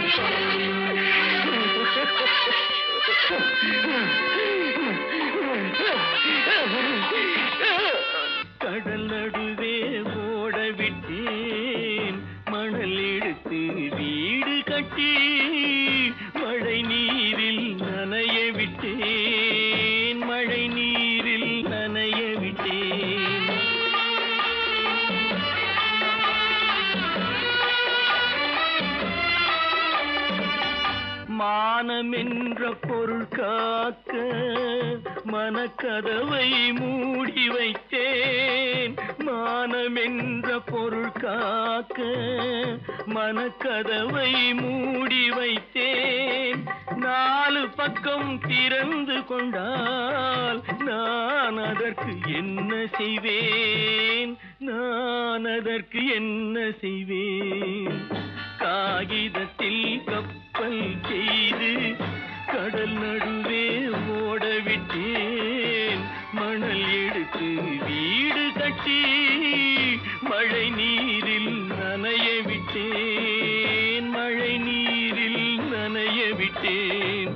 கடல் நடுவே ஓட விட்டேன் மணல் எடுத்து வீடு கட்டி மழை நீரில் நனைய விட்டேன் மழை நீரில் நனைய விட்டேன் மானமென்ற பொருள் காக்க மனக்கதவை மூடி வைத்தேன் மானமென்ற பொருள் காக்க மனக்கதவை மூடி வைத்தேன் நாலு பக்கம் திறந்து கொண்டால் நான் அதற்கு என்ன செய்வேன் நான் அதற்கு என்ன செய்வேன் காகிதத்தில் கப்பல் செய்து கடல் நடுவே ஓட விட்டேன் மணல் எடுத்து வீடு கட்டி மழை நீரில் நனைய விட்டேன் மழை நீரில் நனைய விட்டேன்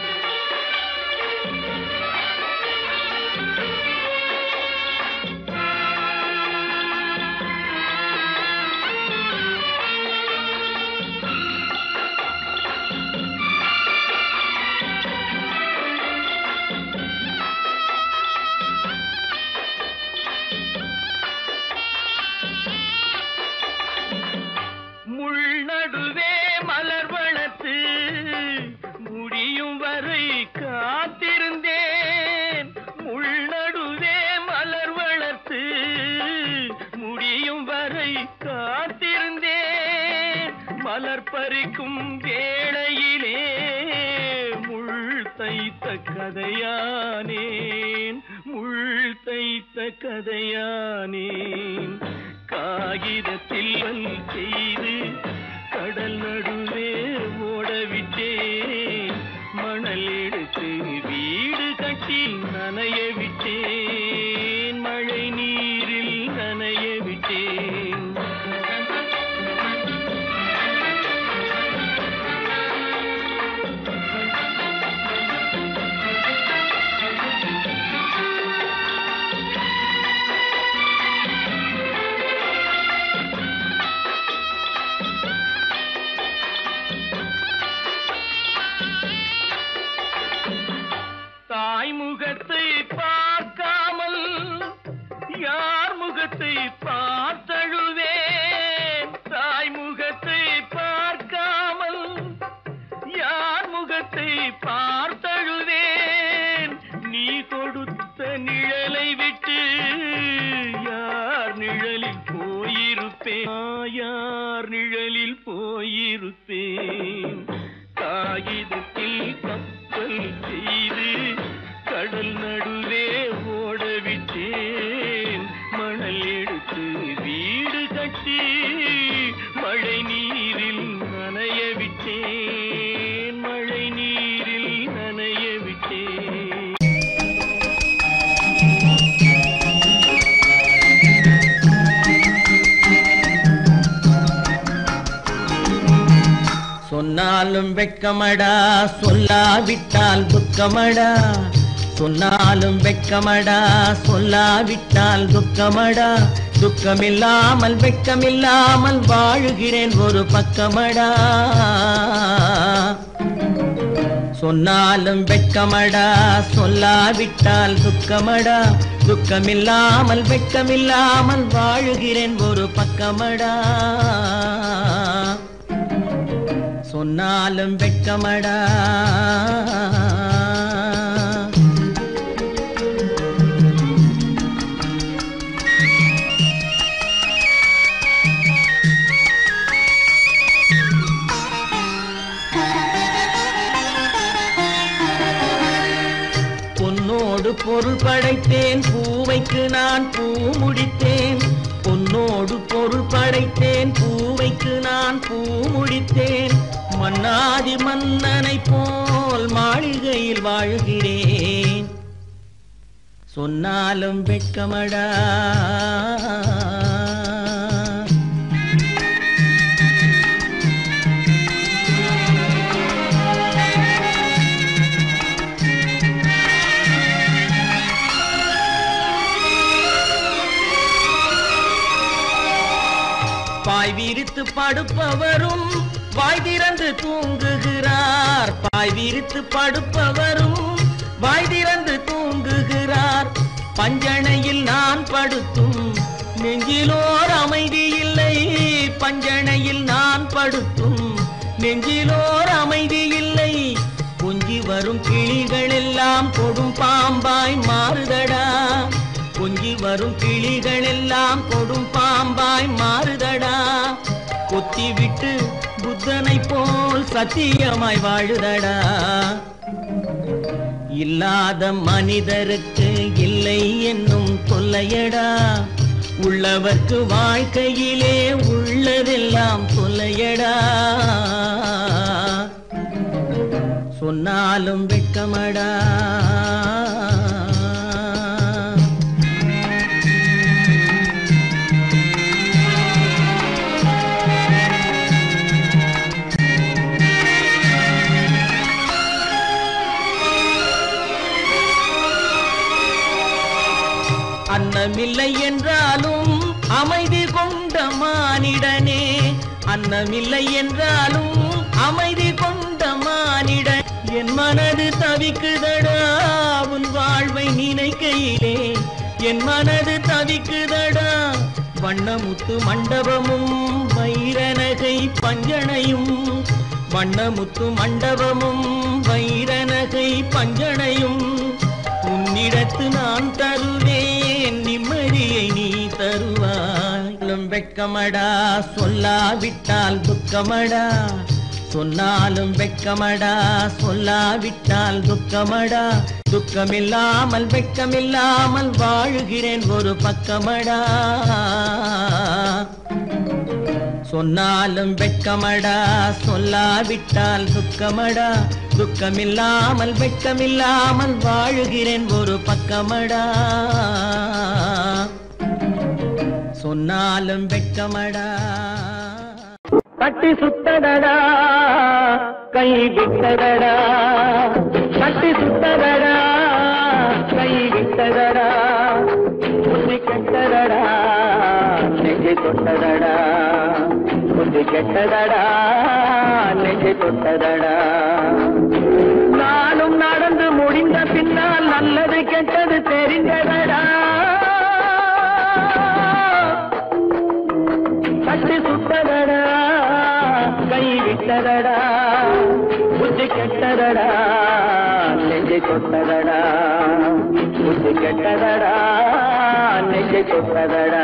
முள்நடுவே மலர் வளர்த்து முடியும் வரை காத்திருந்தேன் முள்நடுவே மலர் வளர்த்து முடியும் வரை காத்திருந்தேன் மலர் பறிக்கும் வேளையிலே முள் தைத்த கதையானேன் முள் தைத்த கதையானேன் காகிதத்தில் வல் செய்து கடல் நடுவே ஓட விட்டேன் மணல் எடுத்து வீடு கட்டி நனைய விட்டேன் மழை நீரில் நனைய விட்டேன் தாய் முகத்தை பார்க்காமல் யார் முகத்தை பார்த்தழுவேன் தாய் முகத்தை பார்க்காமல் யார் முகத்தை பார்த்தழுவேன் நீ கொடுத்த நிழலை விட்டு யார் நிழலில் போயிருப்பேன் ஆ, யார் நிழலில் போயிருப்பேன் காகிதத்தில் கப்பல் செய்து கடல் நடுவே ஓட விட்டேன் மணல் எடுத்து வீடு கட்டி மழை நீரில் நனைய விட்டேன் மழை நீரில் நனைய விட்டேன் சொன்னாலும் வெட்கமடா சொல்லாவிட்டால் துக்கமடா சொன்னாலும் வெட்கமடா சொல்லாவிட்டால் துக்கமடா துக்கமில்லாமல் வெட்கமில்லாமல் வாழுகிறேன் ஒரு பக்கமடா சொன்னாலும் வெட்கமடா சொல்லாவிட்டால் துக்கமடா துக்கமில்லாமல் வெட்கமில்லாமல் வாழுகிறேன் ஒரு பக்கமடா சொன்னாலும் வெட்கமடா பொன்னோடு பொருள் படைத்தேன் பூவைக்கு நான் பூ முடித்தேன் பொன்னோடு பொருள் படைத்தேன் பூவைக்கு நான் பூ முடித்தேன் மன்னாதி மன்னனை போல் மாளிகையில் வாழ்கிறேன் சொன்னாலும் வெட்கமடா விரித்து படுப்பவரும் வாய் திறந்து தூங்குகிறார் பாய் விரித்து படுப்பவரும் வாய் திறந்து தூங்குகிறார் பஞ்சணையில் நான் படுத்தும் நெஞ்சிலோர் அமைதி இல்லை பஞ்சணையில் நான் படுத்தும் நெஞ்சிலோர் அமைதி இல்லை கொஞ்சி வரும் கிளிகள் எல்லாம் கொடும் பாம்பாய் மாறுதடா கொஞ்சி வரும் கிளிகள் எல்லாம் கொடும் பாம்பாய் மாறுதடா கொத்தி விட்டு புத்தனை போல் சத்தியமாய் வாழுதடா இல்லாத மனிதருக்கு இல்லை என்னும் தொல்லையடா உள்ளவர்க்கு வாழ்க்கையிலே உள்ளதெல்லாம் தொல்லையடா சொன்னாலும் வெட்கமடா அன்னமில்லை என்றாலும் அமைதி கொண்ட மானிடனே அன்னமில்லை என்றாலும் அமைதி கொண்ட மானிடன் என் மனது தவிக்குதடா உன் வாழ்வை நினைக்கையிலே என் மனது தவிக்குதடா வண்ணமுத்து மண்டபமும் வைரநகை பஞ்சனையும் வண்ணமுத்து மண்டபமும் வைரநகை பஞ்சனையும் உன்னிடத்து நான் தருவேன் நிம்மதியை நீ தருவாய் வெட்கமடா சொல்லாவிட்டால் துக்கமடா சொன்னாலும் வெட்கமடா சொல்லாவிட்டால் துக்கமடா துக்கமில்லாமல் வெட்கமில்லாமல் வாழுகிறேன் ஒரு பக்கமடா சொன்னாலும் வெட்கமடா சொல்லாவிட்டால் துக்கமடா துக்கமில்லாமல் வெட்கமில்லாமல் வாழுகிறேன் ஒரு பக்கமடா சொன்னாலும் வெட்கமடா கட்டி சுத்தடடா கை விட்டதடா கட்டி சுத்தடடா கை விட்டதடா புத்தி கெட்டதடா நெஞ்சை தொட்டதடா புத்தி கெட்டதடா நெஞ்சை தொட்டதடா நானும் நடந்து முடிந்த பின்னால் நல்லது கெட்டது தெரிந்ததடா கட்டி சுட்டதடா கை விட்டதடா புத்தி கெட்டதடா நெஞ்சை தொட்டதடா புத்தி கெட்டதடா நெஞ்சை தொட்டதடா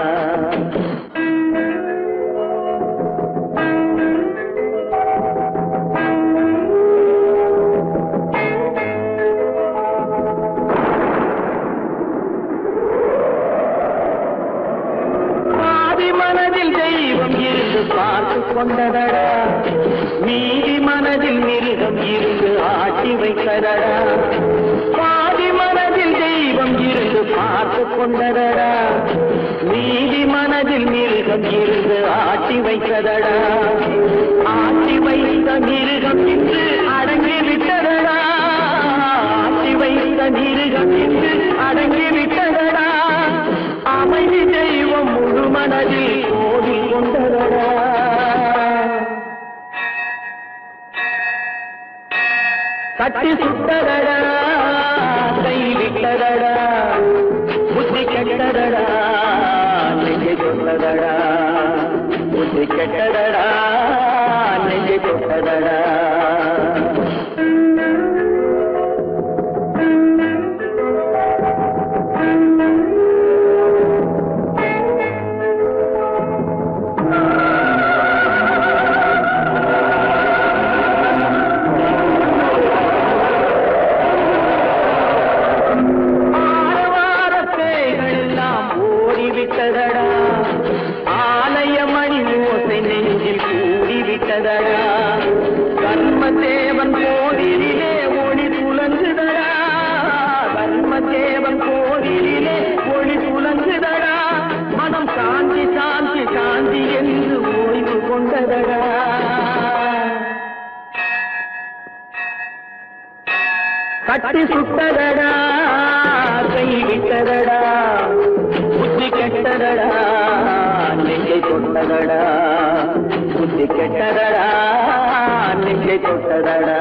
பாதி மனதில் தெய்வம் இருந்து பார்த்து கொண்டதடா மீதி மனதில் மிருகம் இருந்து ஆட்டி வைத்ததடா பாதி மனதில் தெய்வம் இருந்து பார்த்து கொண்டதடா மீதி மனதில் மிருகம் இருந்து ஆட்டி வைத்ததடா ஆட்டி வைத்த மிருகம் இன்று அடங்கி விட்டதடா ஆட்டி வைத்த மிருகம் இன்று அடங்கி விட்டதடா அமைதி தெய்வம் முழு மனதில் கோடி கொண்டதடா கட்டி சுட்டதடா கை விட்டதடா புத்தி கெட்டதடா நெஞ்சை தொட்டதடா புத்தி கெட்டதடா நெஞ்சை தொட்டதடா ஆரவார பேய்கள் எல்லாம் ஓடிவிட்டதடா ஆலயமணி ஓசை நெஞ்சில் கூடிவிட்டதடா கர்மதேவன் கோவிலிலே ஒளி துலங்குதடா கர்மதேவன் கோவிலிலே ஒளி துலங்குதடா மனம் சாந்தி சாந்தி சாந்தி என்று ஓய்வு கொண்டதடா கட்டி சுட்டதடா கை விட்டதடா புத்தி கெட்டதடா நெஞ்சை தொட்டதடா கொண்டதடா புத்தி கெட்டதடா நெஞ்சை தொட்டதடா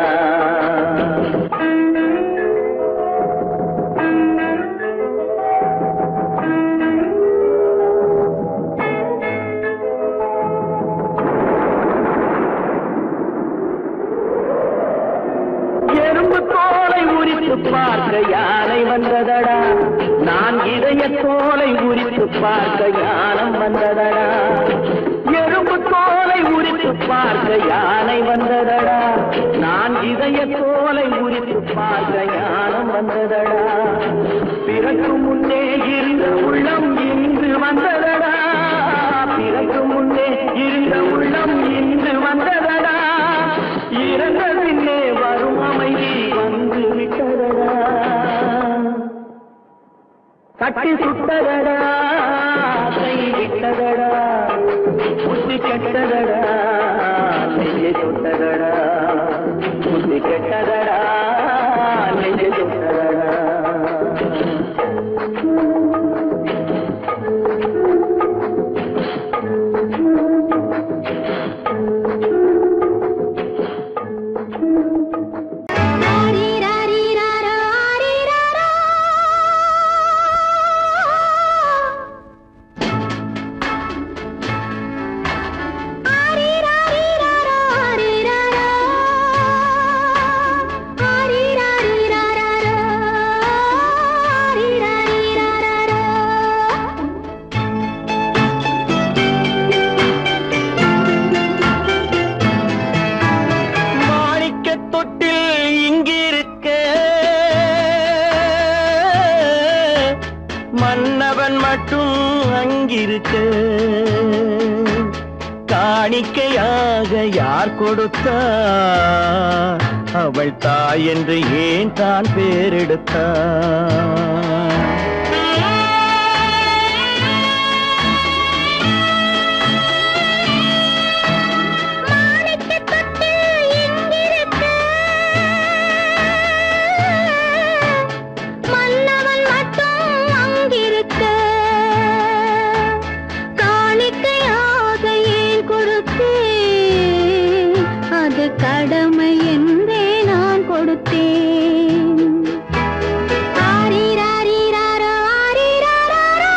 எறும்பு தோலை உரித்து பார்க்க யானை வந்ததடா நான் இதய தோலை உரித்து பார்க்க யானம் வந்ததடா எறும்பு தோலை உரித்து பார்க்க யானை வந்ததடா நான் இதய தோலை உரித்து பார்க்க யானம் வந்ததடா பிறகு முன்னே இருந்த உள்ளம் இன்று வந்ததடா பிறகு முன்னே இருந்த உள்ளம் இன்று வந்ததடா இறந்த பின்னே வரும் அமைதி வந்து விட்டதடா கட்டி சுட்டதடா கை விட்டதடா புத்தி கெட்டதடா நெஞ்சை சுட்டதடா புத்தி கெட்டதடா நெஞ்சை சுட்டதடா மாணிக்க தொட்டில் இங்கிருக்க மன்னவன் மட்டும் அங்கிருக்க காணிக்கையாக யார் கொடுத்தா அவள் தாய் என்று ஏன் தான் பேரெடுத்தா மன்னவன் மட்டும் அங்கிருக்க காணிக்கையாக ஏன் கொடுத்தேன் அது கடமை என்றே நான் கொடுத்தேன் ஆரிராரிராரோ, ஆரிராராரோ,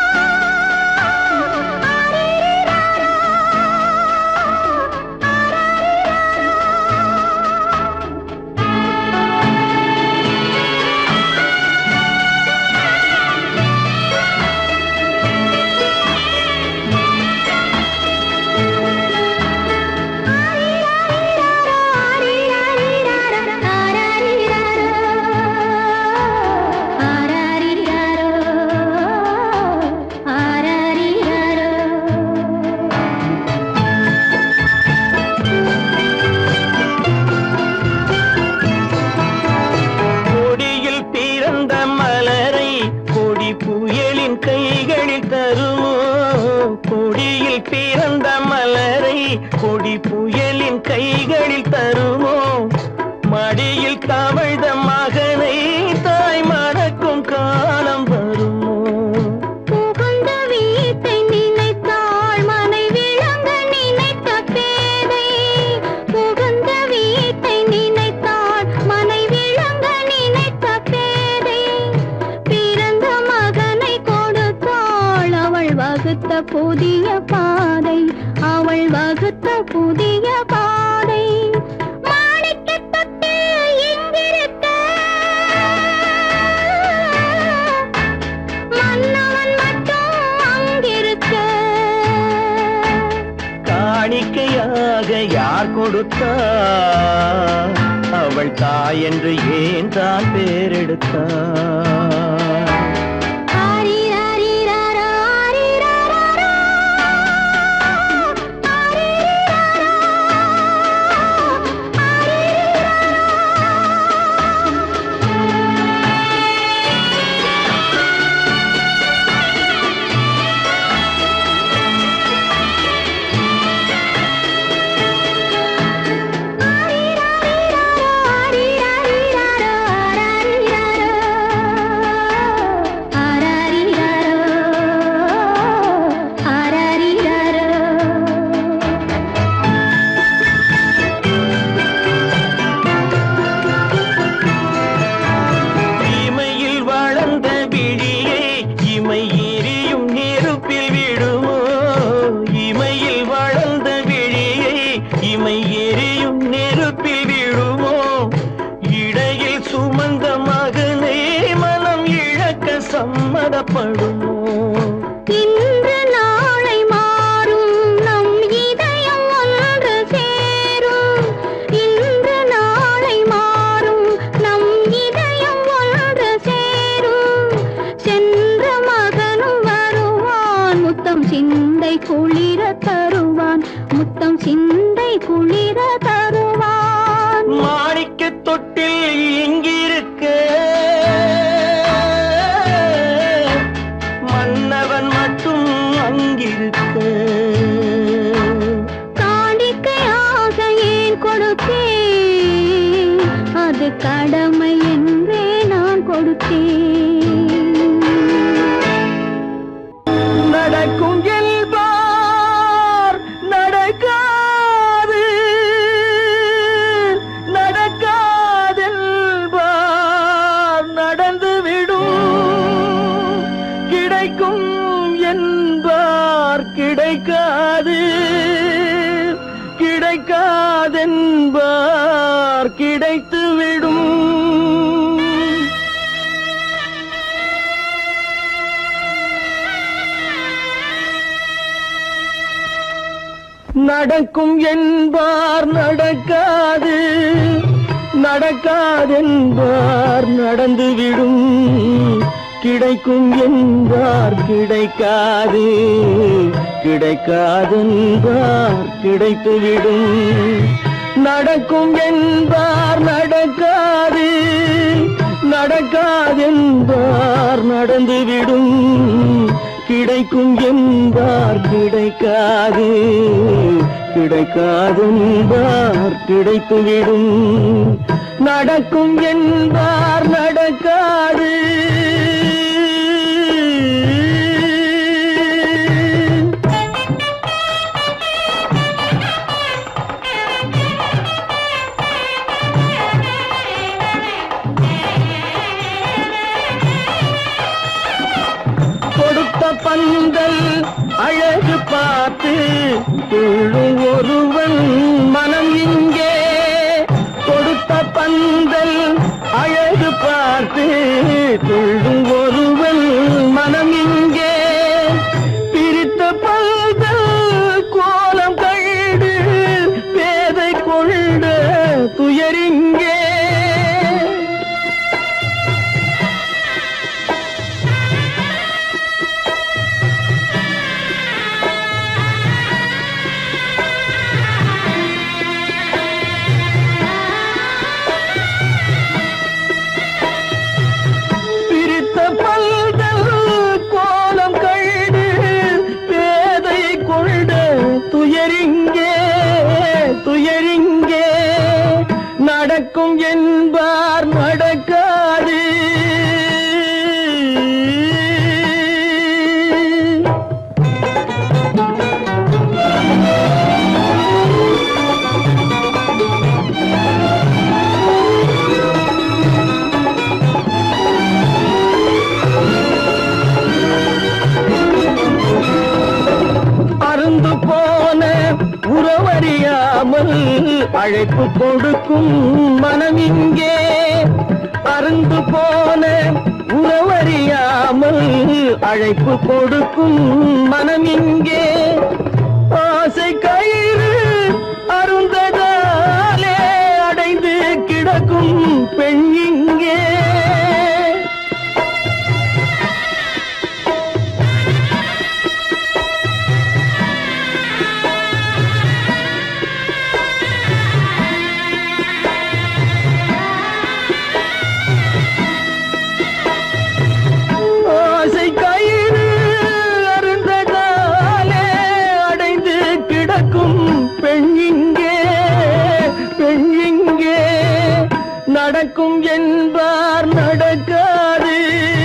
கொடியில் பிறந்த மலரை கொடி புயலின் கைகளில் தருமோ கொடியில் பிறந்த மலரை கொடி புயலின் கைகளில் தருமோ மடியில் தவழ்ந்த மகனை தாய் மறக்கும் காலம் வருமோ புகுந்த வீட்டை நினைத்தாள் மனை விளங்க நினைத்த பேதை புகுந்த வீட்டை நினைத்தாள் மனை விளங்க நினைத்த பேதை பிறந்த மகனை கொடுத்தாள் அவள் வகுத்த புதிய பாதை அவள் வகுத்த புதிய பாதை மாணிக்கத் தொட்டில் இங்கிருக்க மன்னவன் மட்டும் அங்கிருக்க காணிக்கையாக யார் கொடுத்தா அவள் தாய் என்று ஏன் தான் பேரெடுத்தா ஆரிராரிராரோ, ஆரிராராரோ, ஆரிராரோ, ஆரிராரிராரோ, ஆரிராரிராரோ, இளமை எரியும் நெருப்பில் விழுவோம் இடையில் சுமந்த மகனே மனம் இழக்க சம்மதப்படுவோம் இன்று நாளை மாறும் நம் இதயம் ஒன்று சேரும் இன்று நாளை மாறும் நம் இதயம் ஒன்று சேரும் சென்ற மகனும் வருவான் முத்தம் சிந்தை குளிர தருவான் முத்தம் சிந்தை குளிர தருவான் மாணிக்க தொட்டில் இங்கிருக்க மன்னவன் மட்டும் அங்கிருக்க காணிக்கையாக ஏன் கொடுத்தேன் அது கடமை என்றே நான் கொடுத்தேன் நடக்கும் என்பார் நடக்காது நடக்காதென்பார் நடந்துவிடும் கிடைக்கும் என்பார் கிடைக்காது கிடைக்காதென்பார் கிடைத்துவிடும் நடக்கும் என்பார் நடக்காது நடக்காதென்பார் நடந்துவிடும் கிடைக்கும் என்பார் கிடைக்காது கிடைக்காதென்பார் கிடைத்துவிடும் நடக்கும் என்பார் நடக்காது நடக்காதென்பார் நடந்துவிடும் கிடைக்கும் என்பார் கிடைக்காது கிடைக்காதென்பார் கிடைத்துவிடும் நடக்கும் என்பார் நடக்காது கொடுத்த பந்தல் அழகு பார்த்து துள்ளும் ஒருவன் மனம் இங்கே கொடுத்த பந்தல் அழகு பார்த்து துள்ளும் ஒருவன் மனம் இங்கே பிரித்த பந்தல் கோலம் கண்டு பேதை கொண்ட துயரிங்கே பிரித்த பல்தல் கோலம் கண்டு பேதை கொண்ட துயரிங்கே துயரிங்கே நடக்கும் என்பார் நடக்காது அருந்து போன உறவறியாமல் அழைப்பு கொடுக்கும் மனம் இங்கே அருந்து போன உறவறியாமல் அழைப்பு கொடுக்கும் மனம் இங்கே ஆசை கயிறு அருந்ததாலே அடைந்து கிடக்கும் பெண் இங்கே ஆசை கயிறு அருந்ததாலே அடைந்து கிடக்கும் பெண் இங்கே பெண் இங்கே நடக்கும் என்பார் நடக்காது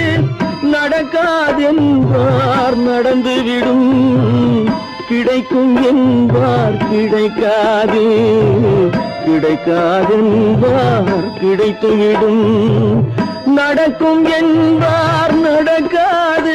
நடக்காதென்பார் நடந்துவிடும் கிடைக்கும் என்பார் கிடைக்காது கிடைக்காதென்பார் கிடைத்துவிடும் நடக்கும் என்பார் நடக்காது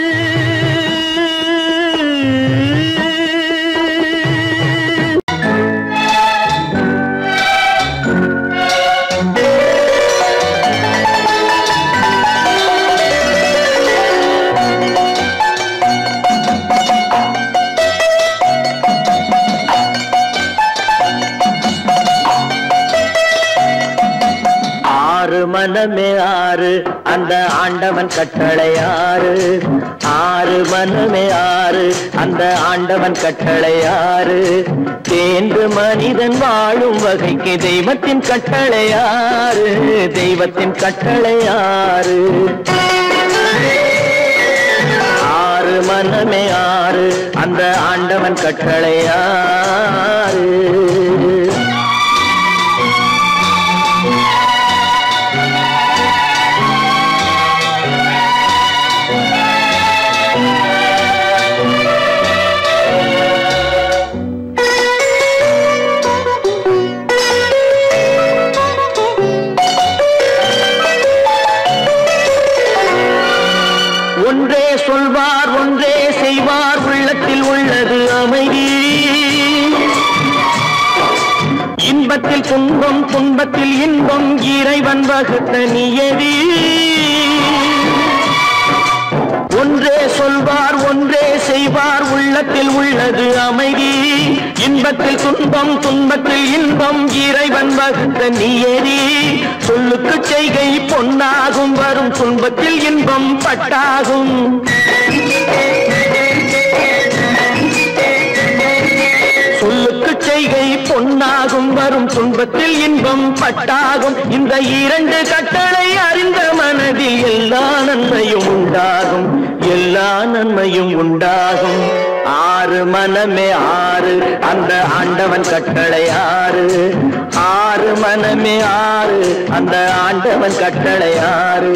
மனமே ஆறு அந்த ஆண்டவன் கட்டளை ஆறு ஆறு மனமே ஆறு அந்த ஆண்டவன் கட்டளை ஆறு தேர்ந்து மனிதன் வாழும் வகைக்கு தெய்வத்தின் கட்டளை ஆறு தெய்வத்தின் கட்டளை ஆறு ஆறு மனமே ஆறு அந்த ஆண்டவன் கட்டளை ஆறு ஒன்றே சொல்வார் ஒன்றே செய்வார் உள்ளத்தில் உள்ளது அமைதி இன்பத்தில் துன்பம் துன்பத்தில் இன்பம் இறைவன் வகுத்த நியதி ஒன்றே சொல்வார் ஒன்றே செய்வார் உள்ளத்தில் உள்ளது அமைதி இன்பத்தில் துன்பம் துன்பத்தில் இன்பம் இறைவன் வகுத்த நியதி சொல்லுக்கு செய்கை பொன்னாகும் வரும் துன்பத்தில் இன்பம் பட்டாகும் சொல்லுக்கு செய்கை பொன்னாகும் வரும் துன்பத்தில் இன்பம் பட்டாகும் இந்த இரண்டு கட்டளை அறிந்த மனதில் எல்லா நன்மையும் உண்டாகும் எல்லா நன்மையும் உண்டாகும் ஆறு மனமே ஆறு அந்த ஆண்டவன் கட்டளை ஆறு ஆறு மனமே ஆறு அந்த ஆண்டவன் கட்டளை ஆறு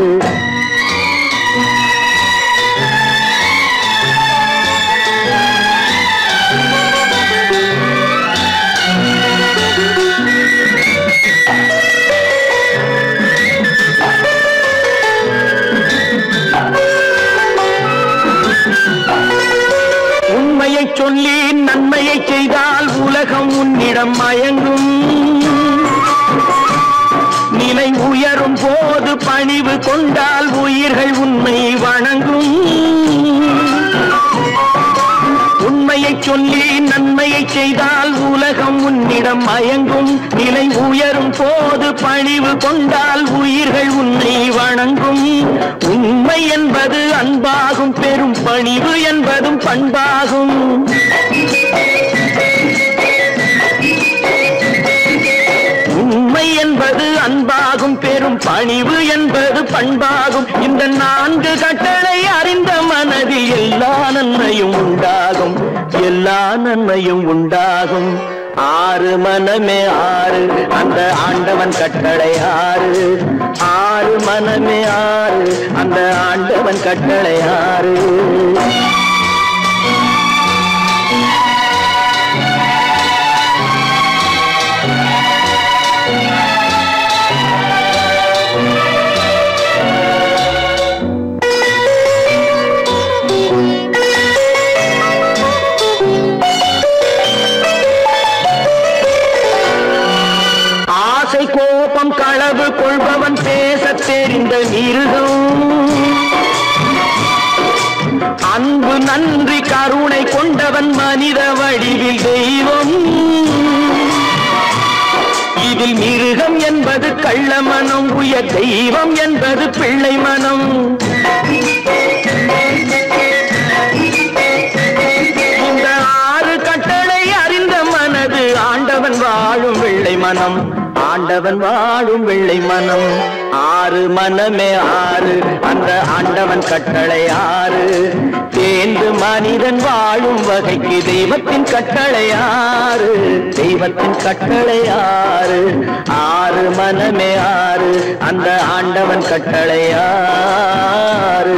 உண்மையை சொல்லி நன்மையை செய்தால் உலகம் உன்னிடம் மயங்கும் நிலை உயரும் போது பணிவு கொண்டால் உயிர்கள் உன்னை வணங்கும் உண்மையை சொல்லி நன்மையை செய்தால் உலகம் உன்னிடம் மயங்கும் நிலை உயரும் போது பணிவு கொண்டால் உயிர்கள் உன்னை வணங்கும் உண்மை என்பது அன்பாகும் பெரும் பணிவு என்பதும் பண்பாகும் உண்மை என்பது அன்பாகும் பெரும் பணிவு என்பது பண்பாகும் இந்த நான்கு கட்டளை அறிந்த மனதில் எல்லா நன்மையும் உண்டாகும் எல்லா நன்மையும் உண்டாகும் ஆறு மனமே ஆறு அந்த ஆண்டவன் கட்டளை ஆறு ஆறு மனமே ஆறு அந்த ஆண்டவன் கட்டளை ஆறு ஆசை கோபம் களவு கொள்பவன் பேசத் தெரிந்த மிருகம் அன்பு நன்றி கருணை கொண்டவன் மனித வடிவில் தெய்வம் இதில் மிருகம் என்பது கள்ள மனம் உயர் தெய்வம் என்பது பிள்ளை மனம் இந்த ஆறு கட்டளை அறிந்த மனது ஆண்டவன் வாழும் வெள்ளை மனம் ஆண்டவன் வாழும் வெள்ளை மனம் ஆறு மனமே ஆறு அந்த ஆண்டவன் கட்டளை ஆறு தேர்ந்து மனிதன் வாழும் வகைக்கு தெய்வத்தின் கட்டளை ஆறு தெய்வத்தின் கட்டளை ஆறு ஆறு மனமே ஆறு அந்த ஆண்டவன் கட்டளை ஆறு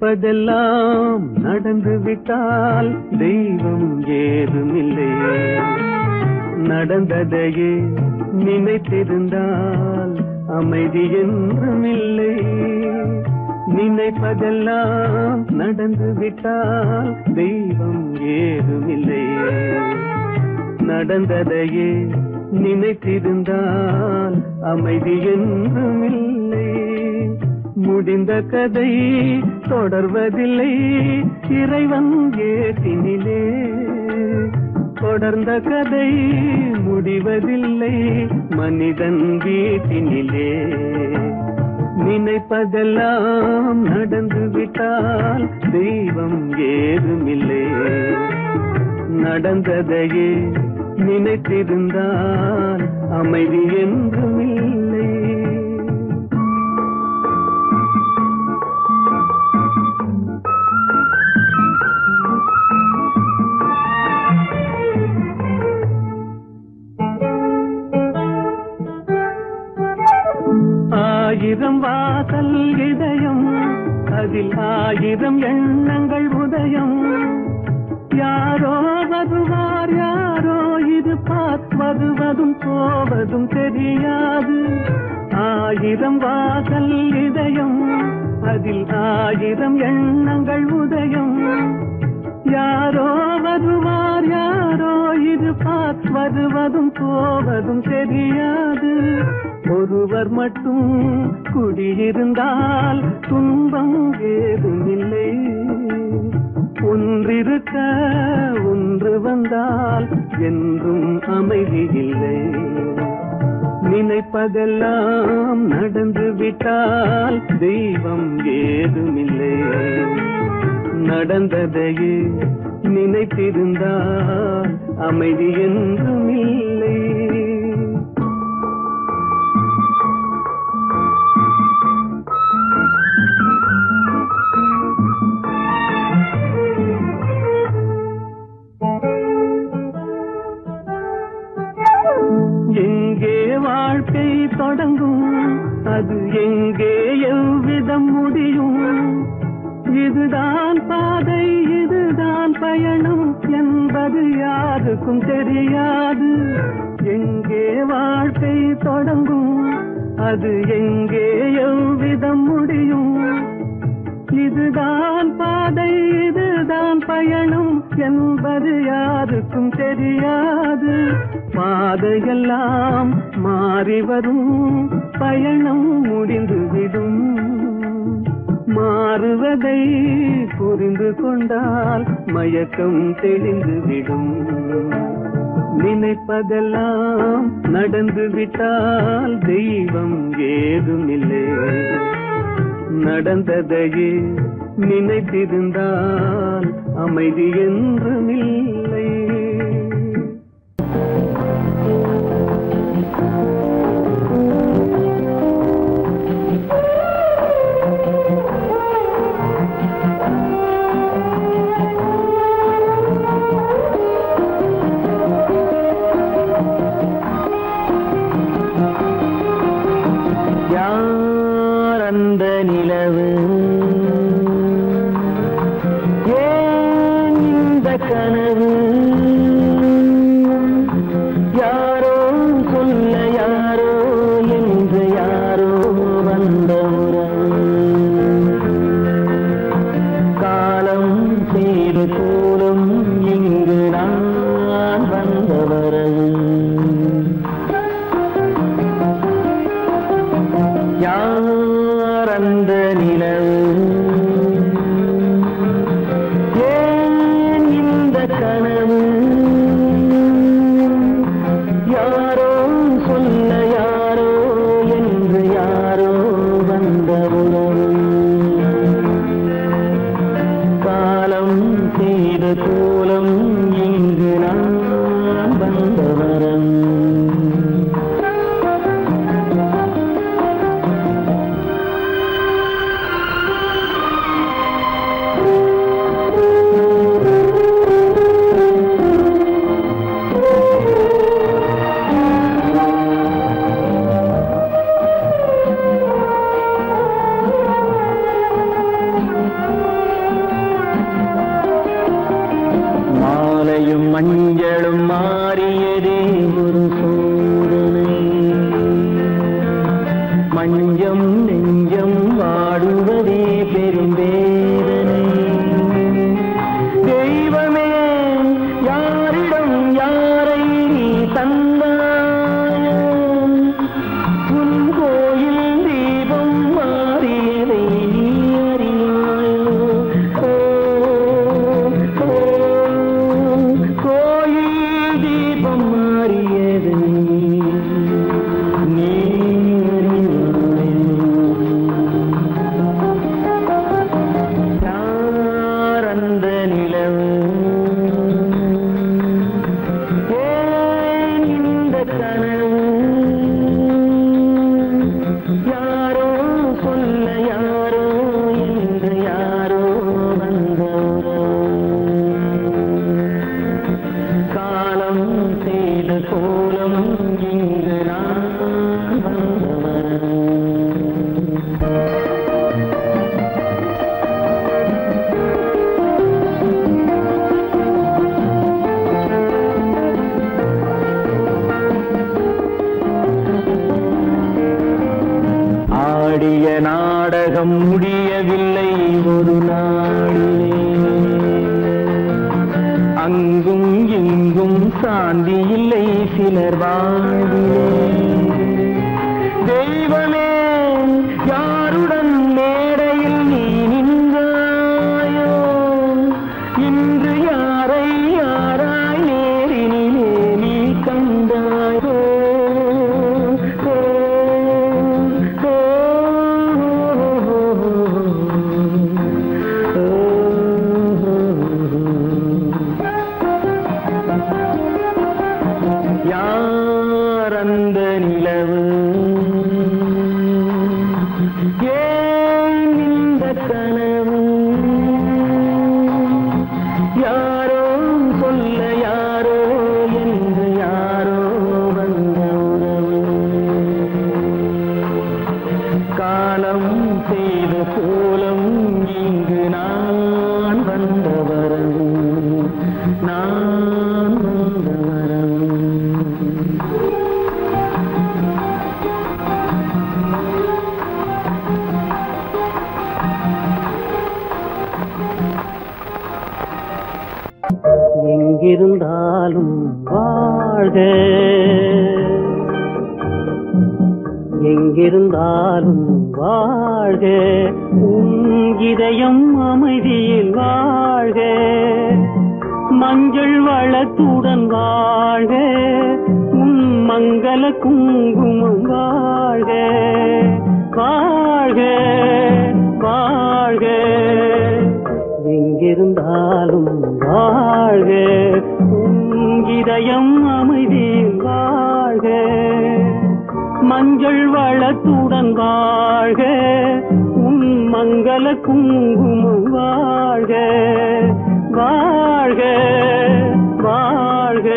நினைப்பதெல்லாம் நடந்து விட்டால் தெய்வம் ஏதுமில்லை நடந்ததையே நினைத்திருந்தால் அமைதி என்றும் இல்லை நினைப்பதெல்லாம் நடந்து விட்டால் தெய்வம் ஏதுமில்லை நடந்ததையே நினைத்திருந்தால் அமைதி என்றும் இல்லை முடிந்த கதை தொடர்வதில்லை இறைவன் ஏட்டினிலே தொடர்ந்த கதை முடிவதில்லை மனிதன் வீட்டினிலே நினைப்பதெல்லாம் நடந்து விட்டால் தெய்வம் ஏதுமில்லை நடந்ததையே நினைத்திருந்தால் அமைதி என்றும் இல்லை ஆயிரம் வாசல் இதயம் அதில் ஆயிரம் எண்ணங்கள் உதயம் யாரோ வருவார் யாரோ இருப்பார் வருவதும் போவதும் தெரியாது ஆயிரம் வாசல் இதயம் அதில் ஆயிரம் எண்ணங்கள் உதயம் யாரோ வருவார் யாரோ இருப்பார் வருவதும் போவதும் தெரியாது ஒருவர் மட்டும் குடியிருந்தால் துன்பம் ஏதுமில்லை ஒன்றிருக்க ஒன்று வந்தால் என்றும் அமைதி இல்லை நினைப்பதெல்லாம் நடந்து விட்டால் தெய்வம் ஏதுமில்லை நடந்ததையே நினைத்திருந்தால் அமைதி என்றும் இல்லை எங்கே வாழ்க்கை தொடங்கும் அது எங்கே எவ்விதம் முடியும் இதுதான் பாதை இதுதான் பயணம் என்பது யாருக்கும் தெரியாது எங்கே வாழ்க்கை தொடங்கும் அது எங்கே எவ்விதம் முடியும் இதுதான் பாதை இதுதான் பயணம் என்பது யாருக்கும் தெரியாது பாதையெல்லாம் மாறி வரும் பயணம் முடிந்துவிடும் மாறுவதை புரிந்து கொண்டால் மயக்கம் தெளிந்துவிடும் நினைப்பதெல்லாம் நடந்து விட்டால் தெய்வம் ஏதுமில்லை நடந்ததையே நினைத்திருந்தால் அமைதி என்றும் இல்லை யார் அந்த நிலவு ஏன் இந்த கனவு யாரோ மஞ்சம் நெஞ்சம் வாடுவதே பெரும் வேதனை தெய்வமே யாரிடம் யாரை நீ தந்தாயோ உன் கோயில் தீபம் மாறியதை நீ அறியாயோ ஓ, ஓ, கோயில் தீபம் மாறியதை நீ அறியாயோ யார் அந்த நிலவு ஏன் இந்த கனவு யாரோ சொல்ல யாரோ என்று யாரோ வந்த காலம் செய்த கோலம் இங்கு நான் வந்தவன் ஆடிய நாடகம் முடியவில்லை ஒரு நாளிலே அங்கும் இங்கும் சாந்தி இல்லை சிலர் வாழ்விலே தெய்வமே யாருடன் மேடையில் நீ நின்றாயோ இன்று யாரை யாராய் நேரினிலே நீ கண்டாயோ ஓ, ஓ, யார் அந்த நிலவு ஏன் இந்த கனவு யாரோ சொல்ல யாரோ என்று யாரோ வந்த உறவு காலம் செய்த கோலம் இங்கு நான் வந்த வரவு நான் வந்த வரவு எங்கிருந்தாலும் வாழ்க எங்கிருந்தாலும் வாழ்க உன் இதயம் அமைதியில் வாழ்க மஞ்சள் வளத்துடன் வாழ்க உன் மங்கள குங்குமம் வாழ்க வாழ்க வாழ்க எங்கிருந்தாலும் வாழ்க உன் இதயம் அமைதியில் வாழ்க மஞ்சள் வளத்துடன் வாழ்க உன் மங்கள குங்குமம் வாழ்க வாழ்க வாழ்க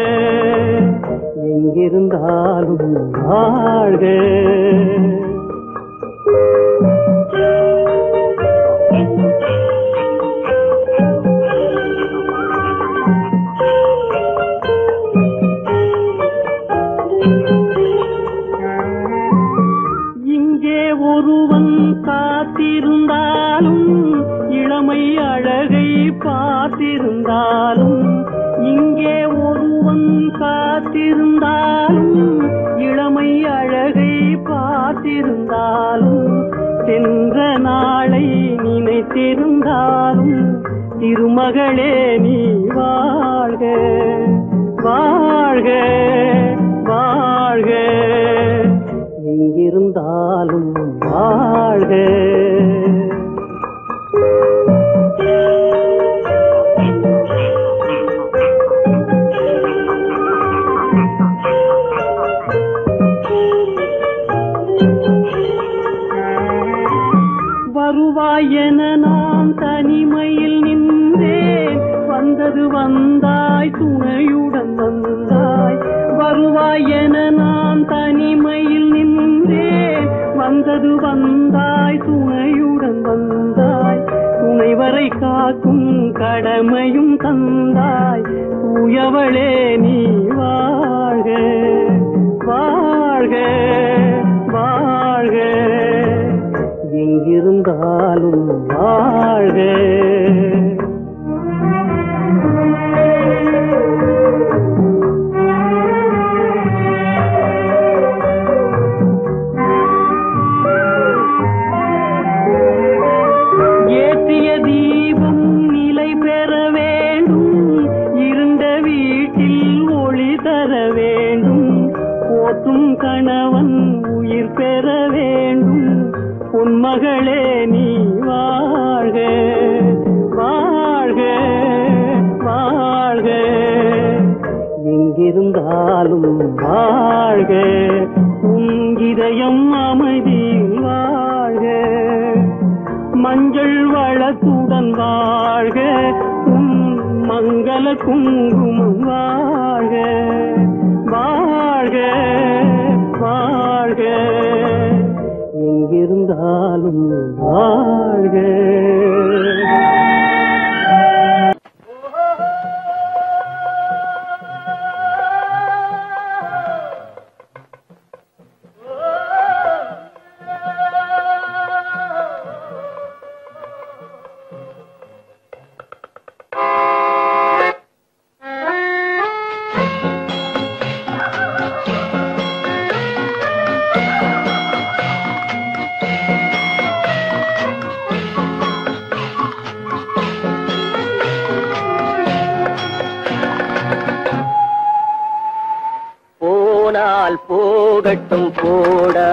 எங்கிருந்தாலும் வாழ்க இங்கே ஒருவன் காத்திருந்தாலும் இளமை அழகை பார்த்திருந்தாலும் இங்கே ஒருவன் காத்திருந்தாலும் இளமை அழகை பார்த்திருந்தாலும் சென்ற நாளை நினைத்திருந்தாலும் திருமகளே நீ வாழ்க வாழ்க வாழ்க எங்கிருந்தாலும் வாழ்க வருவாய் என நான் தனிமையில் நின்றேன் வந்தது வந்தாய் துணையுடன் வந்தாய் வருவாய் என நான் தனிமையில் நின்றேன் வந்தது வந்தாய் துணையுடன் வந்தாய் துணைவரை காக்கும் கடமையும் தந்தாய் தூயவளே நீ வாழ்க வாழ்க வாழ்க பெற வேண்டும் பொன்மகளே நீ வாழ்க வாழ்க வாழ்க எங்கிருந்தாலும் வாழ்க உன் இதயம் அமைதியில் வாழ்க மஞ்சள் வளத்துடன் வாழ்க உன் மங்கள குங்குமம் வாழ்க வாழ்க வாழ்க எங்கிருந்தாலும் வாழ்க போனால் போகட்டும் போடா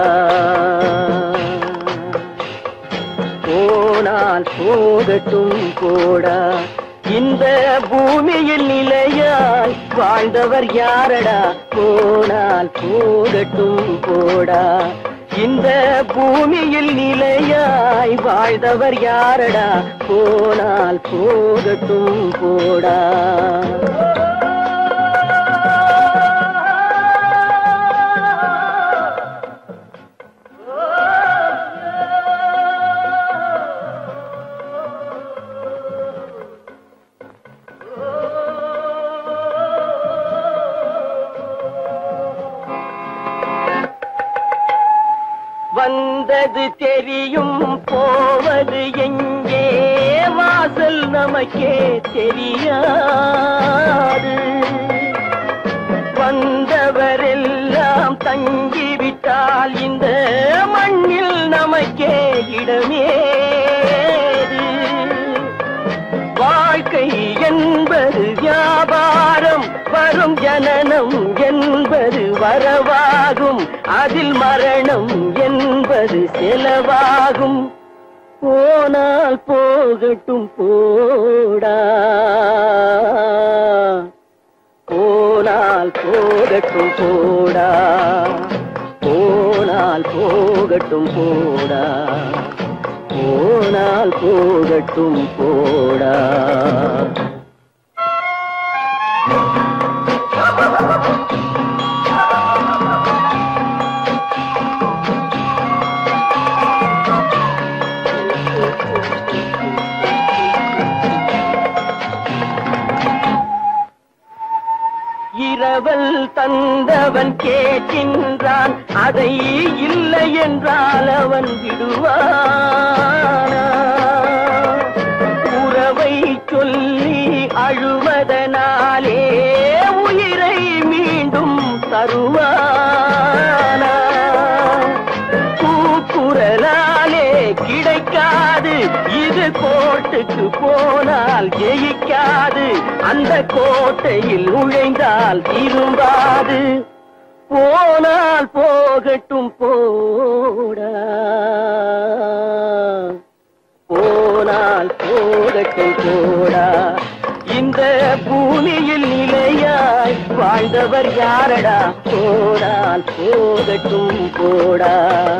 போனால் போகட்டும் போடா இந்த பூமியில் நிலையாய் வாழ்ந்தவர் யாரடா போனால் போகட்டும் போடா இந்த பூமியில் நிலையாய் வாழ்ந்தவர் யாரடா போனால் போகட்டும் போடா வந்தது தெரியும் போவது எங்கே வாசல் நமக்கே தெரியாது வந்தவரெல்லாம் தங்கிவிட்டால் இந்த மண்ணில் நமக்கே இடமேது வாழ்க்கை என்பது வியாபாரம் வரும் ஜனனம் என்பது வரவாகும் அதில் மரணம் என்பது செலவாகும் போனால் போகட்டும் போடா போனால் போகட்டும் போடா போனால் போகட்டும் போடா போனால் போகட்டும் போடா இரவல் தந்தவன் கேட்கின்றான் அதை இல்லை என்றால் அவன் விடுவானா உறவை சொல்லி அழுவதனாலே உயிரை மீண்டும் தருவானா கூக்குரலாலே கிடைக்காது இது கோட்டுக்கு போனால் ஜெயிக்காது அந்த கோட்டையில் நுழைந்தால் திரும்பாது போனால் போகட்டும் போடா போனால் போகட்டும் போடா இந்த பூமியில் நிலையாய் வாழ்ந்தவர் யாரடா போனால் போகட்டும் போடா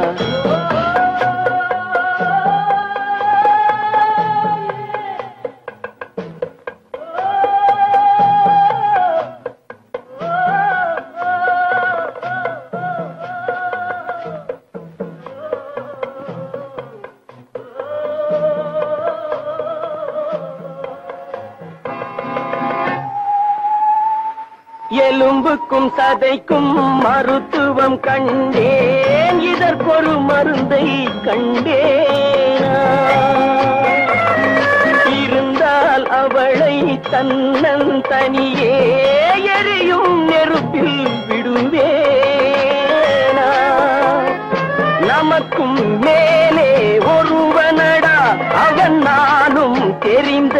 எலும்புக்கும் சதைக்கும் மருத்துவம் கண்டேன் இதற்கொரு மருந்தை கண்டேனா இருந்தால் அவளை தன்னன் தனியே எரியும் நெருப்பில் விடுவேனா நமக்கும் மேலே ஒருவனடா அவன் நானும் தெரிந்த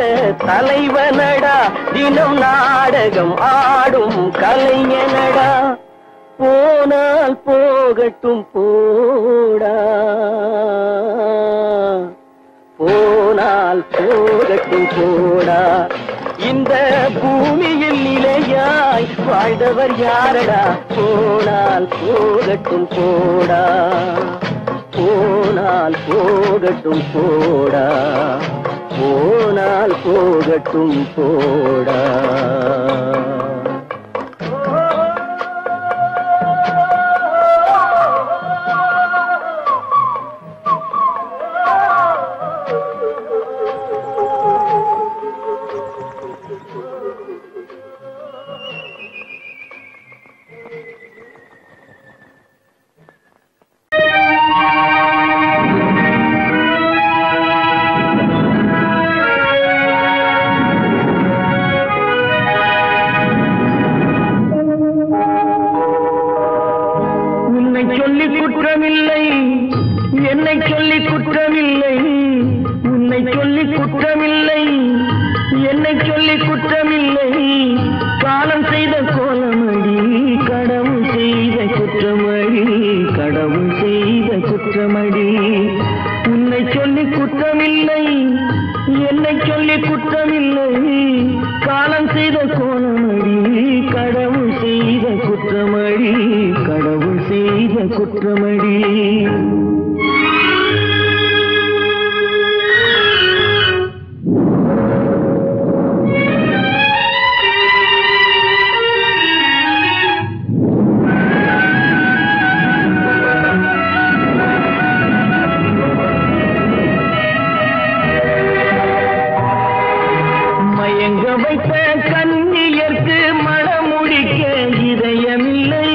தலைவனடா தினம் நாடகம் ஆடும் கலைஞனடா போனால் போகட்டும் போடா போனால் போகட்டும் போடா இந்த பூமியில் நிலையாய் வாழ்ந்தவர் யாரடா போனால் போகட்டும் போடா போனால் போகட்டும் போடா போனால் போகட்டும் போடா உன்னை சொல்லி குற்றமில்லை என்னை சொல்லி குற்றமில்லை உன்னை சொல்லி குற்றமில்லை என்னை சொல்லி குற்றமில்லை காலம் செய்த கோலமடி கடவுள் செய்த குற்றமடி கடவுள் செய்த குற்றமடி உன்னை சொல்லி குற்றமில்லை என்னை சொல்லி குற்றமில்லை காலம் செய்த கோலமடி கடவுள் செய்த குற்றமடி கடவுள் செய்த குற்றமடி மயங்க வைத்த கண்ணியர்க்கு மணமுடிக்க இதயமில்லை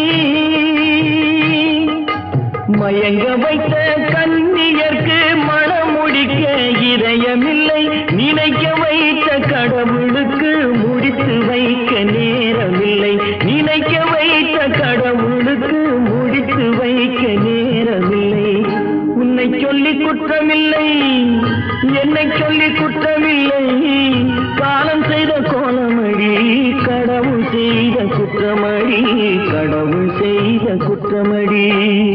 மயங்க வைத்த கண்ணியர்க்கு மணமுடிக்க இதயமில்லை நினைக்க வைத்த கடவுளுக்கு முடித்து வைக்க நேரமில்லை நினைக்க வைத்த கடவுளுக்கு முடித்து வைக்க நேரமில்லை உன்னை சொல்லி குற்றமில்லை என்னை சொல்லி குற்றமில்லை காலம் செய்த கோலமடி கடவுள் செய்த குற்றமடி கடவுள் செய்த குற்றமடி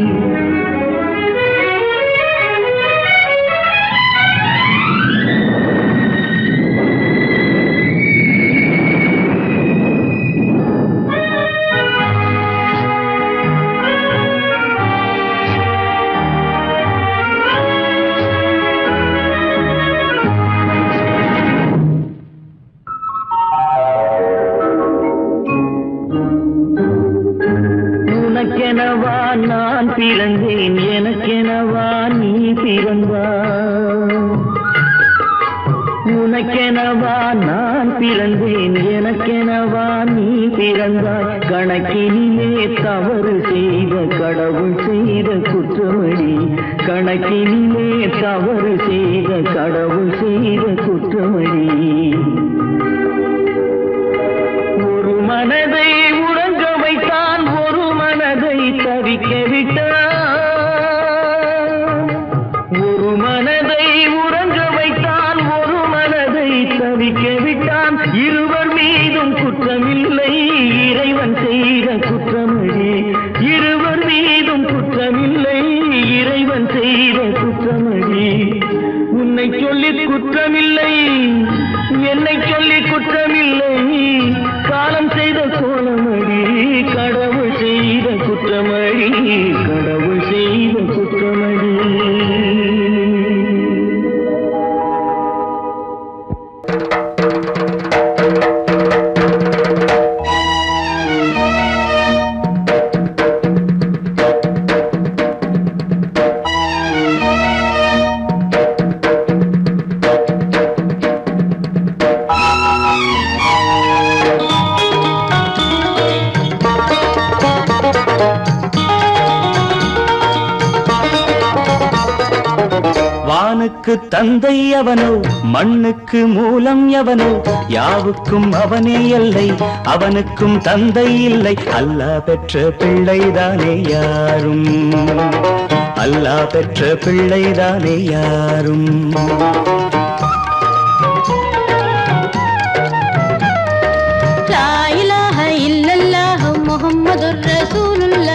உனக்கெனவா நான் பிறந்தேன் எனக்கெனவா நீ பிறந்தா உனக்கெனவா நான் பிறந்தேன் எனக்கெனவா நீ பிறந்தாய் கணக்கினிலே தவறு செய்த கடவுள் செய்த குற்றமடி கணக்கினிலே தவறு செய்த கடவுள் செய்த குற்றமடி ஒரு மனதை உறங்க வைத்தான் ஒரு மனதை தவிக்க விட்டான் ஒரு மனதை உறங்க வைத்தான் ஒரு மனதை தவிக்க விட்டான் இருவர் மீதும் குற்றமில்லை இறைவன் செய்த குற்றமடி இருவர் மீதும் குற்றமில்லை இறைவன் செய்த குற்றமடி உன்னை சொல்லி குற்றமில்லை என்னை சொல்லி குற்றமில்லை காலம் செய்த கோலமடி கடவுள் செய்த குற்றமடி கடவுள் செய்த குற்றமடி வானுக்கு தந்தை அவனோ மண்ணுக்கு மூலம் எவனோ யாவுக்கும் அவனே எல்லை அவனுக்கும் தந்தை இல்லை அல்லாஹ் பெற்ற பிள்ளைதானே யாரும் அல்லாஹ் பெற்ற பிள்ளைதானே யாரும் லா இலாஹ இல்லல்லாஹு முஹம்மதுர் ரசூலுல்லாஹ்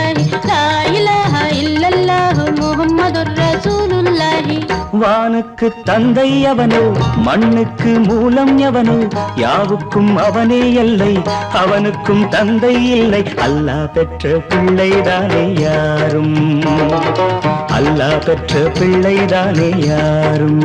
வானுக்கு தந்தை அவனோ மண்ணுக்கு மூலம் எவனோ யாவுக்கும் அவனே எல்லை அவனுக்கும் தந்தை இல்லை அல்லாஹ் பெற்ற பிள்ளைதானே யாரும் அல்லாஹ் பெற்ற பிள்ளைதானே யாரும்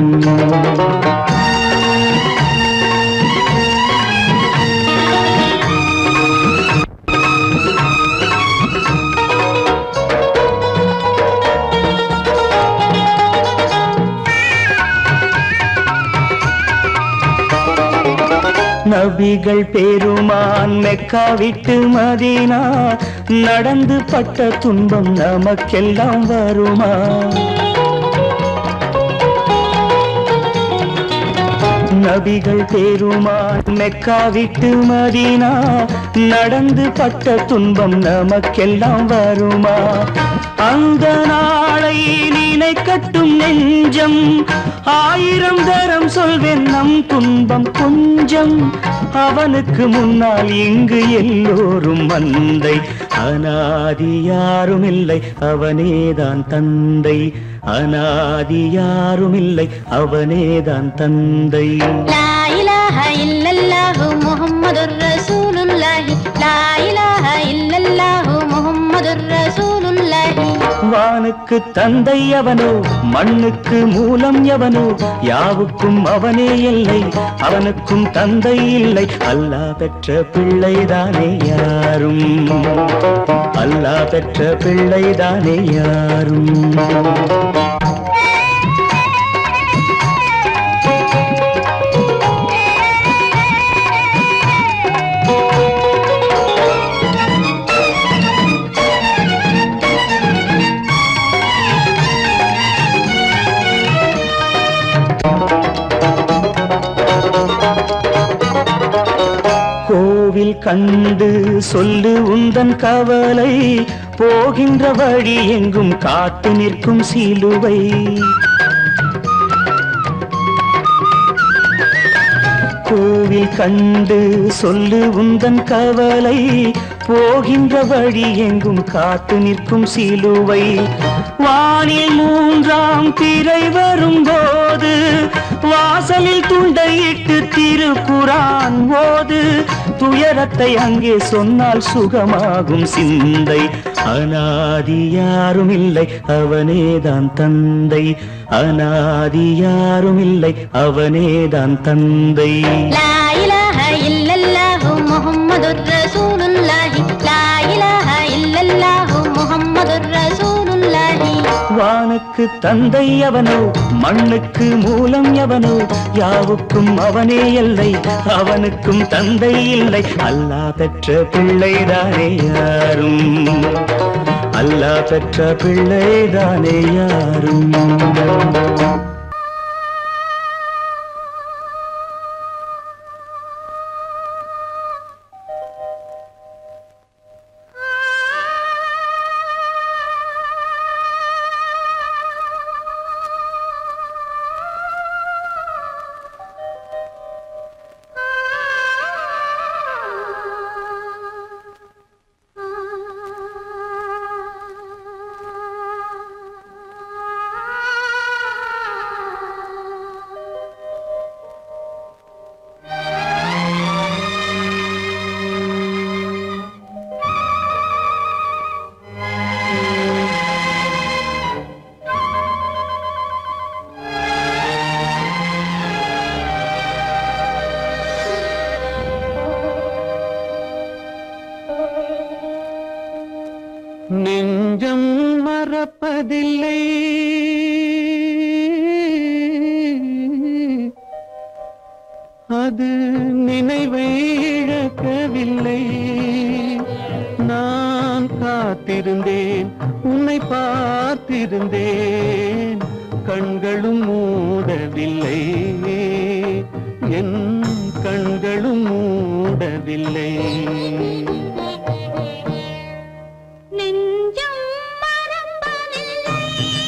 நபிகள் பெருமான் மெக்கா விட்டு மதீனா நடந்து பட்ட துன்பம் நமக்கெல்லாம் வருமா நபிகள் பெருமான் மெக்கா விட்டு மதீனா நடந்து பட்ட துன்பம் நமக்கெல்லாம் வருமா அந்த நாளை நினைக்கட்டும் நெஞ்சம் ஆயிரம் தரம் சொல்வேன் நம் துன்பம் கொஞ்சம் அவனுக்கு முன்னால் இங்கு எல்லோரும் மந்தை அனாதி யாரும் இல்லை அவனேதான் தந்தை அனாதி யாரும் இல்லை அவனேதான் தந்தை லா இலாஹ இல்லல்லாஹு முஹம்மதுர் ரசூலுல்லாஹி லா இலாஹ இல்லல்லாஹு முஹம்மதுர் ரசூலுல்லாஹி வானுக்கு தந்தை அவனோ மண்ணுக்கு மூலம் எவனோ யாவுக்கும் அவனே இல்லை அவனுக்கும் தந்தை இல்லை அல்லாஹ் பெற்ற பிள்ளைதானே யாரும் அல்லாஹ் பெற்ற பிள்ளைதானே யாரும் கோவில் கண்டு சொல்லு உந்தன் கவலை போகின்ற வழி எங்கும் காத்து நிற்கும் சிலுவை கோவில் கண்டு சொல்லு உந்தன் கவலை போகின்ற வழி எங்கும் காத்து நிற்கும் சிலுவை வானில் மூன்றாம் திரை வரும்போது வாசலில் துண்டையிட்டு திருக்குரான் ஓது துயரத்தை அங்கே சொன்னால் சுகமாகும் சிந்தை அனாதி யாரும் இல்லை அவனேதான் தந்தை அனாதி யாரும் இல்லை அவனேதான் தந்தை லா இலாஹ இல்லல்லாஹு முஹம்மதுர் ரசூலுல்லாஹி லா இலாஹ இல்லல்லாஹு முஹம்மதுர் ரசூலுல்லாஹி வானுக்கு தந்தை அவனோ மண்ணுக்கு மூலம் எவனோ யாவுக்கும் அவனே இல்லை அவனுக்கும் தந்தை இல்லை அல்லாஹ் பெற்ற பிள்ளைதானே யாரும் அல்லாஹ் பெற்ற பிள்ளைதானே யாரும் நெஞ்சம் மறப்பதில்லை அது நினைவை இழக்கவில்லை நான் காத்திருந்தேன் உன்னை பார்த்திருந்தேன் கண்களும் மூடவில்லை என் கண்களும் மூடவில்லை நெஞ்சம் மறப்பதில்லை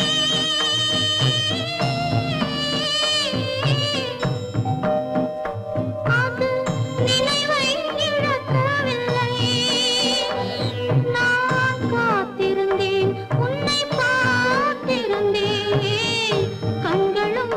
அது நினைவை இழக்கவில்லை நான் காத்திருந்தேன் உன்னை பார்த்திருந்தேன் கண்களும்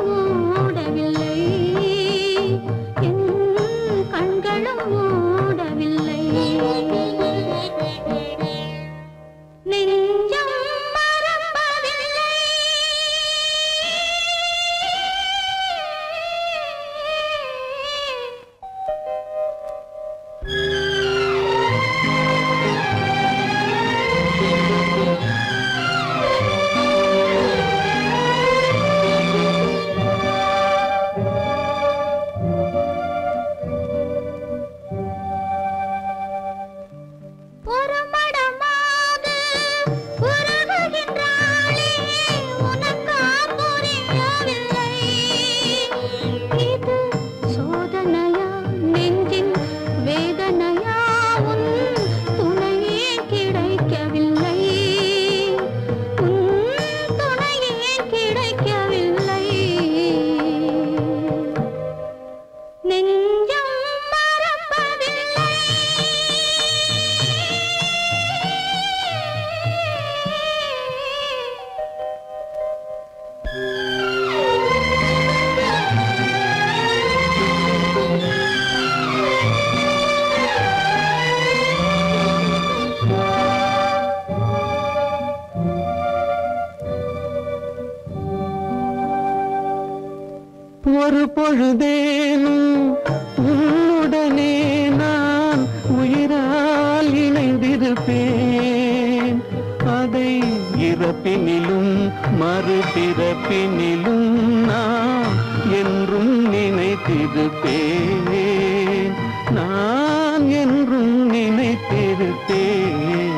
ஒரு பொழுதேனும் உன்னுடனே நான் உயிரால் இணைந்திருப்பேன் அதை இறப்பினிலும் மறுபிறப்பினிலும் நான் என்றும் நினைத்திருப்பேன் நான் என்றும் நினைத்திருப்பேன்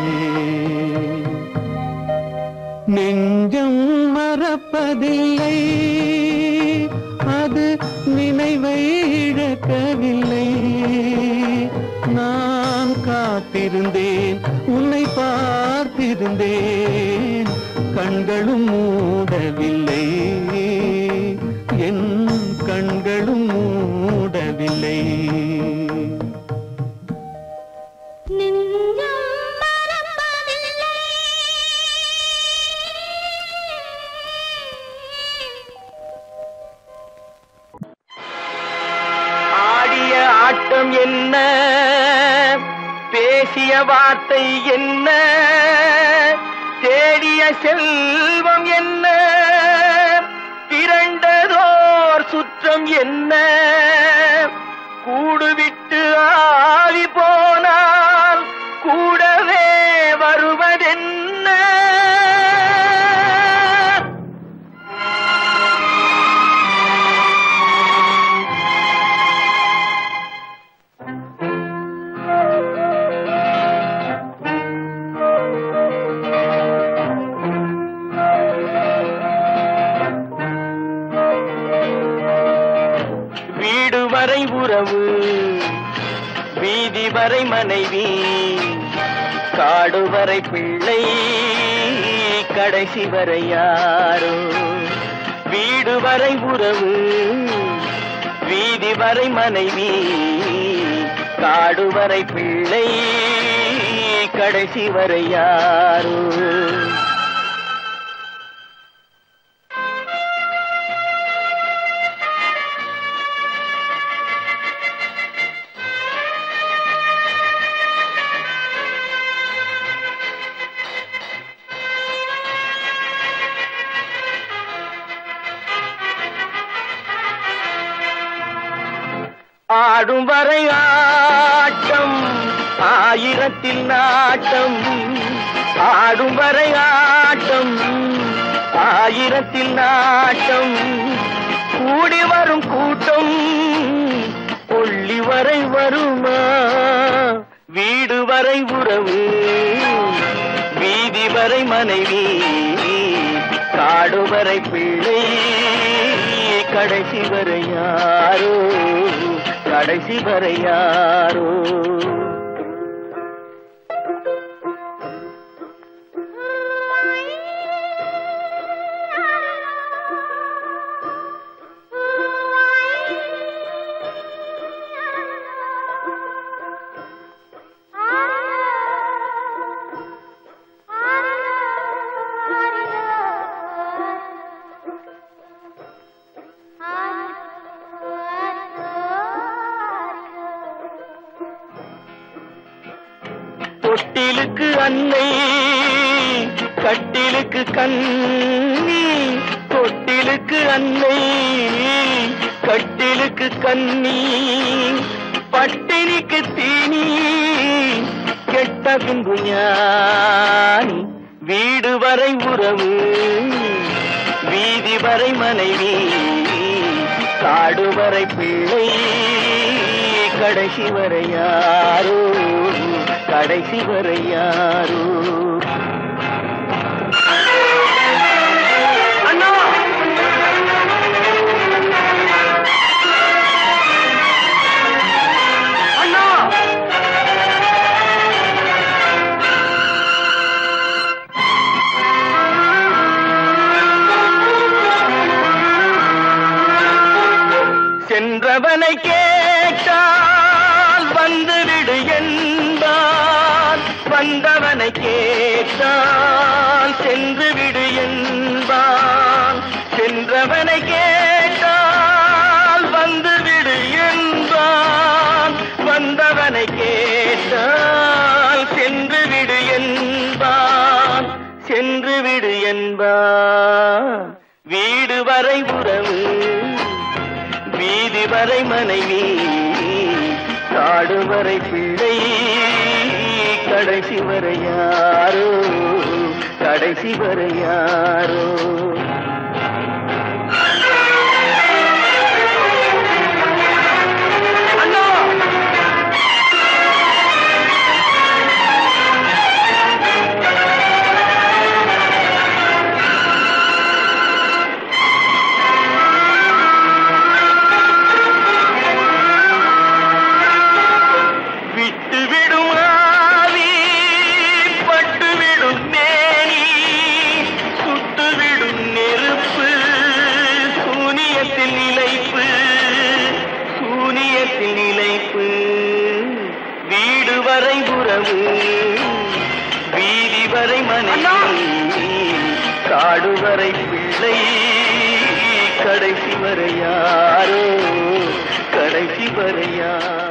நெஞ்சம் மறப்பதில்லை அது நினைவை இழக்கவில்லை நான் காத்திருந்தேன் உன்னை பார்த்திருந்தேன் கண்களும் மூடவில்லை என் கண்களும் மூடவில்லை நெஞ்சம் மறப்பதில்லை ஆடிய ஆட்டம் என்ன பேசிய வார்த்தை என்ன தேடிய செல்வம் என்ன திரண்டதோர் சுற்றம் என்ன கூடுவிட்டு ஆவி போனால் கூடவே வருவதென்ன வீடு வரை உறவு வீதி வரை மனைவி காடு வரை பிள்ளை கடைசி வரை யாரோ வீடு வரை உறவு வீதி வரை மனைவி காடு வரை பிள்ளை கடைசி வரை யாரோ ஆடும் வரை ஆட்டம் ஆயிரத்தில் நாட்டம் ஆடும் வரை ஆட்டம் ஆயிரத்தில் நாட்டம் கூடி வரும் கூட்டம் கொள்ளி வரை வருமா வீடு வரை உறவு வீதி வரை மனைவி காடு வரை பிள்ளை கடைசி வரை யாரோ கடைசி வரை யாரோ தொட்டிலுக்கு அன்னை கட்டிலுக்கு கண்ணி தொட்டிலுக்கு அன்னை கட்டிலுக்கு கண்ணி பட்டினிக்கு தீனி கெட்ட பின்பு ஞானி வீடு வரை உறவு வீதி வரை மனைவி காடு வரை பிள்ளை கடைசி வரை யாரோ கடைசி வரை யாரோ அண்ணா அண்ணா சென்றவனை கேட்டால் வந்துவிடு என்பான் வந்தவனை கேட்டால் சென்று விடு என்பான் சென்றவனை கேட்டால் வந்துவிடு என்பான் வந்தவனை கேட்டால் சென்று விடு என்பான் சென்று விடு என்பான் வீடு வரை உறவு வரை மனைவி காடு வரை பிள்ளை கடைசி வரை யாரோ கடைசி வரை யாரோ அண்ணா விட்டு விடும் ஆவி பட்டு விடும் மேனி சுட்டு விடும் நெருப்பு சூனியத்தில் நிலைப்பு சூனியத்தில் நிலைப்பு வீடு வரை உறவு வீதி வரை மனைவி காடு வரை பிள்ளை கடைசி வரை யாரோ கடைசி வரை யாரோ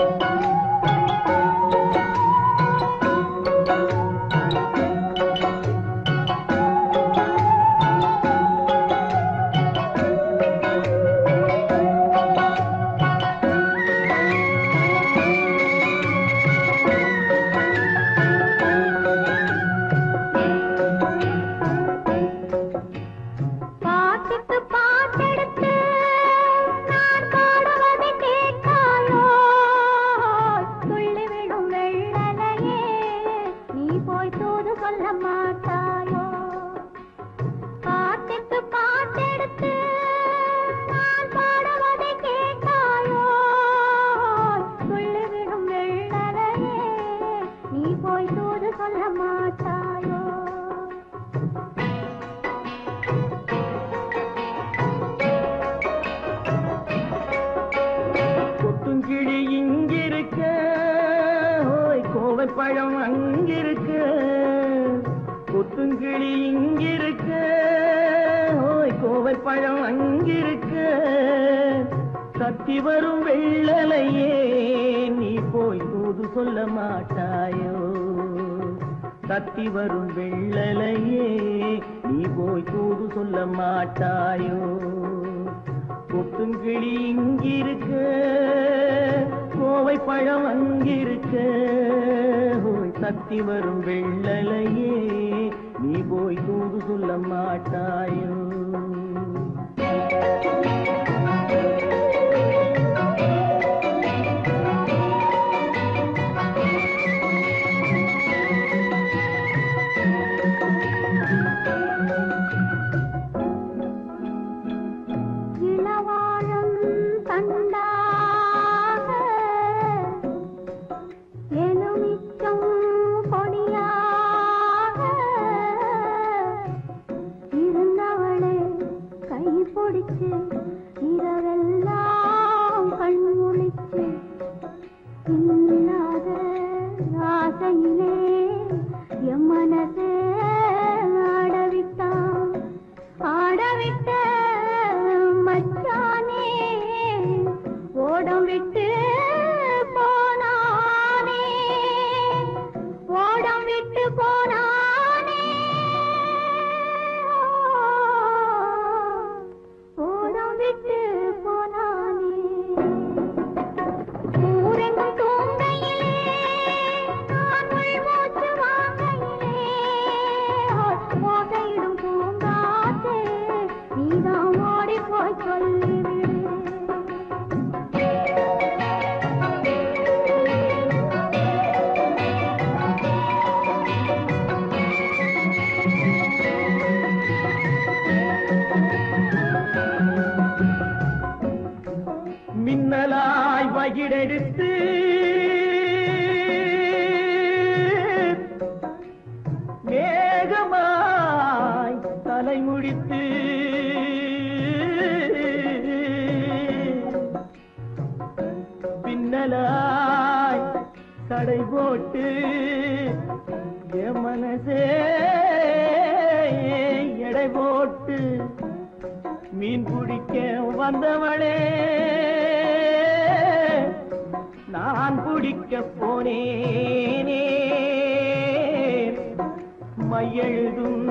பாட்டுக்கு பாட்டெடுத்து நான் பாடுவதை கேட்காயோ துள்ளி விடும் வெள்ளலையே நீ போய் தூது சொல்ல மாட்டாயோ பாட்டுக்கு பாட்டெடுத்து நான் பாடுவதை கேட்காயோ துள்ளி விடும் வெள்ளலையே நீ போய் தூது சொல்ல மாட்டாயோ கொத்துங்கிளி இங்கிருக்க ஓய் கோவை பழம் அங்கிருக்க கொத்துங்கிளி இங்கிருக்க ஓய் கோவை பழம் அங்கிருக்க சத்தி வரும் வெள்ளலையே நீ போய் தூது சொல்ல மாட்டாயோ சத்தி வரும் வெள்ளலையே நீ போய் தூது சொல்ல மாட்டாயோ கொத்துங்கிளி இங்கிருக்க கோவை பழம் அங்கிருக்க ஓய் சக்தி வரும் வெள்ளலையே நீ போய் தூது சொல்ல மாட்டாயோ இளவாழம் தண்டாக எலுமிச்சம் கொடியாக இருந்தவளே கை பிடிச்சு இரவெல்லாம் கண் முழிச்சு இல்லாத ஆசையிலே என் மனசே ஆடவிட்டான் ஆடவிட்ட மச்சானே ஓடம் விட்டு போனானே ஓடம் விட்டு போனானே ஓடம் விட்டு போனானே ஊரெங்கும் தூங்கையிலே நான் உள்மூச்சு வாங்கையிலே ஓசையிடும் பூங்காற்றே நீதான் ஓடி போய் சொல்லிவிடு மின்னலாய் வகிடெடுத்து மேகமாய் தலைமுடித்து பின்னலாய் தடை போட்டு என் மனசே எடை போட்டு மீன் பிடிக்க வந்தவளே நான் பிடிக்க போனேனே மையெழுதும்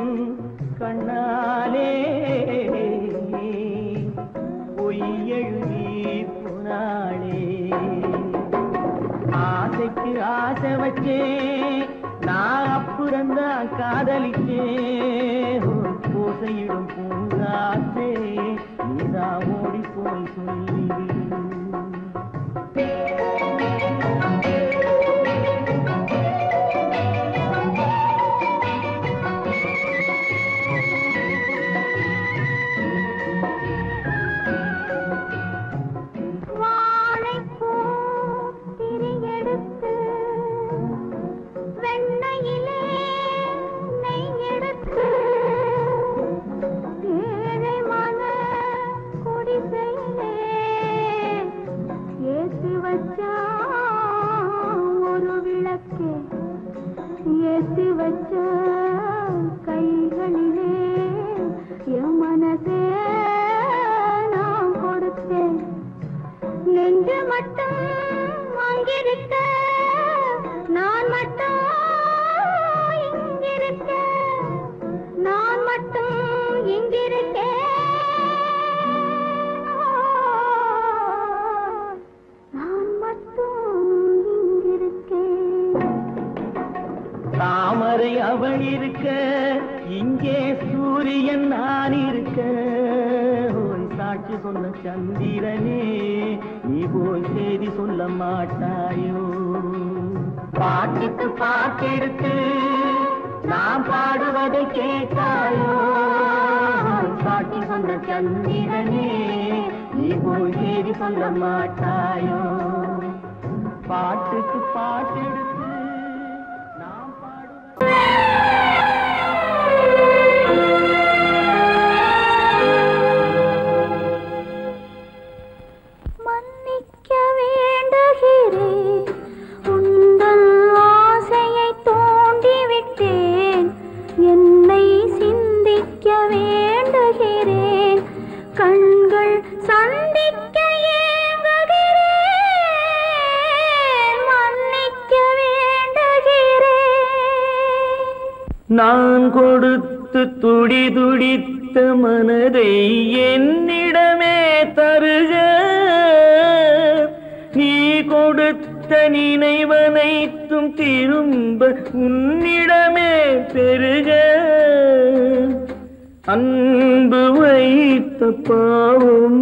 கண்ணாலே பொய் எழுதி நினைச்சேன் நான் அப்புறந்தான் காதலிச்சேன் ஓ, பூசையிடும் பூங்காற்றே நீதான் ஓடி போய் சொல்லிவிடு வாழைப்பூ திரியெடுத்து வெண்ணையிலே நெய் எடுத்து ஏழை மன குடிசையிலே ஏற்றி வச்சா ஒரு விளக்கு ஏற்றி வச்ச கைகளிலே என் மனசே நான் கொடுத்தேன் நெஞ்சு மட்டும் அங்கிருக்க நான் மட்டும் இங்கிருக்க நான் மட்டும் இங்கிருக்கேன் நான் மட்டும் இங்கிருக்கேன் தாமரை அவள் இருக்க இங்கே சூரியன் நான் இருக்க ஓய் சாட்சி சொன்ன சந்திரனே நீ போய் செய்தி சொல்ல மாட்டாயோ பாட்டுக்கு பாட்டெடுத்து நான் பாடுவதை கேட்டாயோ ஓய் சாட்சி சொன்ன சந்திரனே நீ போய் செய்தி சொல்ல மாட்டாயோ பாட்டுக்கு பாட்டெடுத்து நாம் பாடுவதை மன்னிக்க வேண்டுகிறேன் உந்தன் ஆசையை தூண்டிவிட்டேன் என்னை சிந்திக்க வேண்டுகிறேன் கண்கள் சந்திக்க ஏங்குகிறேன் மன்னிக்க வேண்டுகிறேன் நான் கொடுத்து துடி துடித்த மனதை என்னிடமே தருக நீ கொடுத்த நினைவனைத்தும் திரும்ப உன்னிடமே பெருக அன்பு வைத்த பாவம்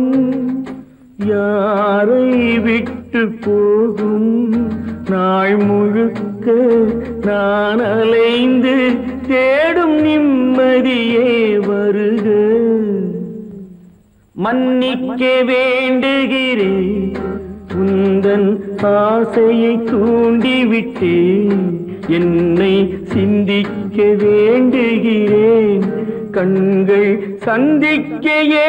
யாரை விட்டு போகும் நாள் முழுக்க நான் அலைந்து தேடும் நிம்மதியே வருக மன்னிக்க வேண்டுகிறேன் உந்தன் ஆசையை தூண்டிவிட்டேன் என்னை சிந்திக்க வேண்டுகிறேன் கண்கள் சந்திக்க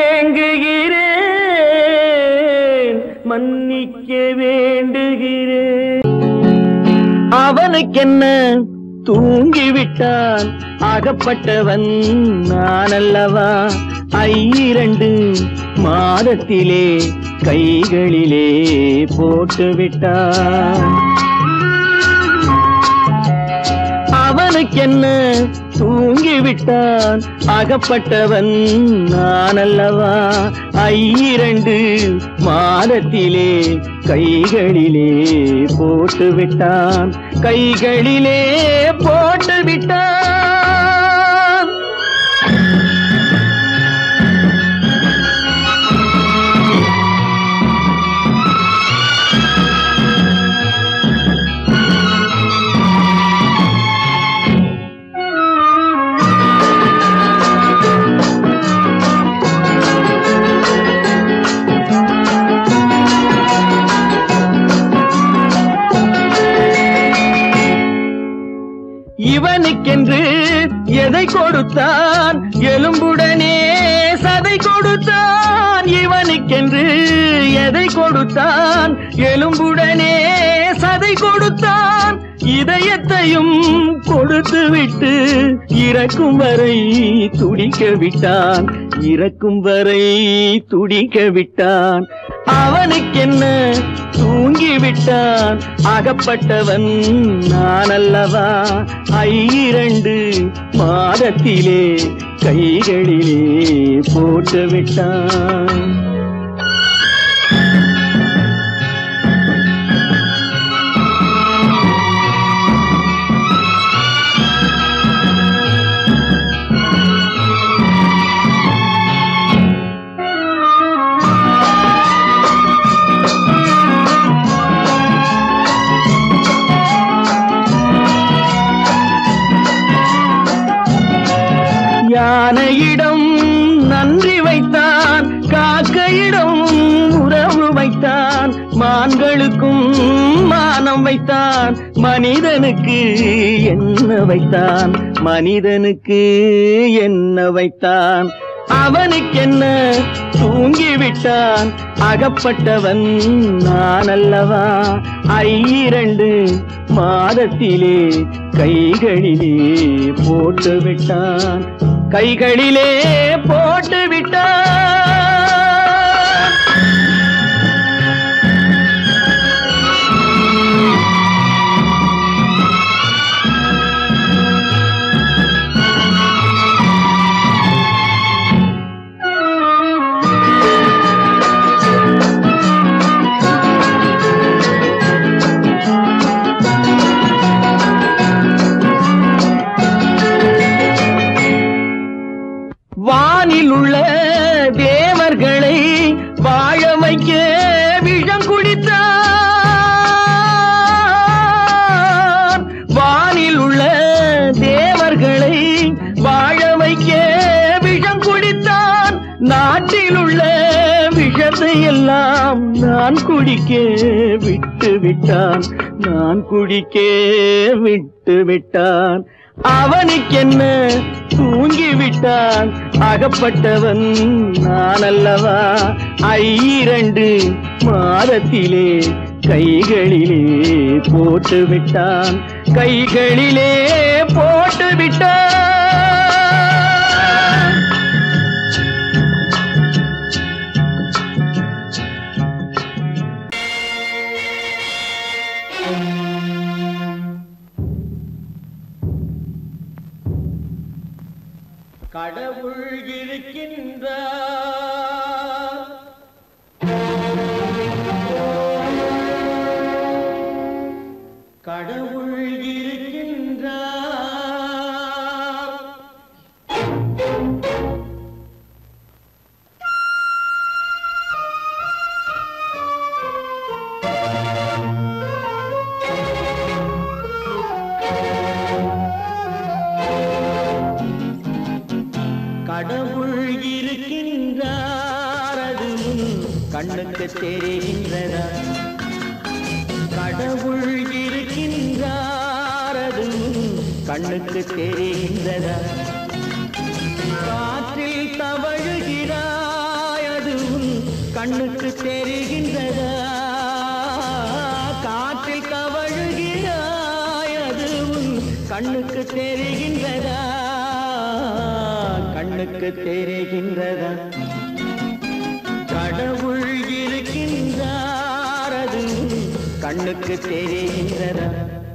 ஏங்குகிறேன் மன்னிக்க வேண்டுகிறேன் அவனுக்கென்ன தூங்கிவிட்டான் அகப்பட்டவன் நான் அல்லவா ஐரண்டு மாதத்திலே கைகளிலே போட்டு விட்டான் அவனுக்கென்ன தூங்கிவிட்டான் அகப்பட்டவன் நான் அல்லவா ஐரண்டு மாதத்திலே கைகளிலே போட்டு விட்டான் கைகளிலே போட்டு விட்டான் இவனுக்கென்று எதை கொடுத்தான் எலும்புடனே சதை கொடுத்தான் இவனுக்கென்று எதை கொடுத்தான் எலும்புடனே சதை கொடுத்தான் இதயத்தையும் கொடுத்து விட்டு இறக்கும் வரை துடிக்க விட்டான் இறக்கும் வரை துடிக்க விட்டான் அவனுக்கென்ன தூங்கி விட்டான் அகப்பட்டவன் நான் அல்லவா ஐரண்டு மாதத்திலே கைகளிலே போட்டு விட்டான் கண்களுக்கும் மானம் வைத்தான் மனிதனுக்கு என்ன வைத்தான் மனிதனுக்கு என்ன வைத்தான் அவனுக்கென்ன தூங்கிவிட்டான் அகப்பட்டவன் நான் அல்லவா ஐரண்டு மாதத்திலே கைகளிலே போட்டு விட்டான் கைகளிலே போட்டு விட்டான் வானில் உள்ள தேவர்களை வாழ வைக்க விஷம் குடித்தான் வானில் உள்ள தேவர்களை வாழ வைக்க விஷம் குடித்தான் நாட்டில் உள்ள விஷத்தை எல்லாம் நான் குடிக்க விட்டு விட்டான் நான் குடிக்க விட்டு விட்டான் அவனுக்கென்ன தூங்கி விட்டான் அகப்பட்டவன் நான் அல்லவா ஐரண்டு மாதத்திலே கைகளிலே போட்டு விட்டான் கைகளிலே போட்டு விட்டான் கடவுள் இருக்கின்றார் கடவுள் இருக்கின்றார் கடவுள் இருக்கின்றார் அது உன் கண்ணுக்கு தெரிகின்றதா கடவுள் இருக்கின்றார் அது உன் கண்ணுக்கு தெரிகின்றதா காற்றில் தவழுகிறாய் அது உன் கண்ணுக்கு தெரிகின்றதா காற்றில் தவழுகிறாய் அது உன் கண்ணுக்கு தெரிகின்றதா கண்ணுக்கு தெரிகின்றதா கடவுள் இருக்கின்றார் அது உன் கண்ணுக்கு தெரிகின்றதா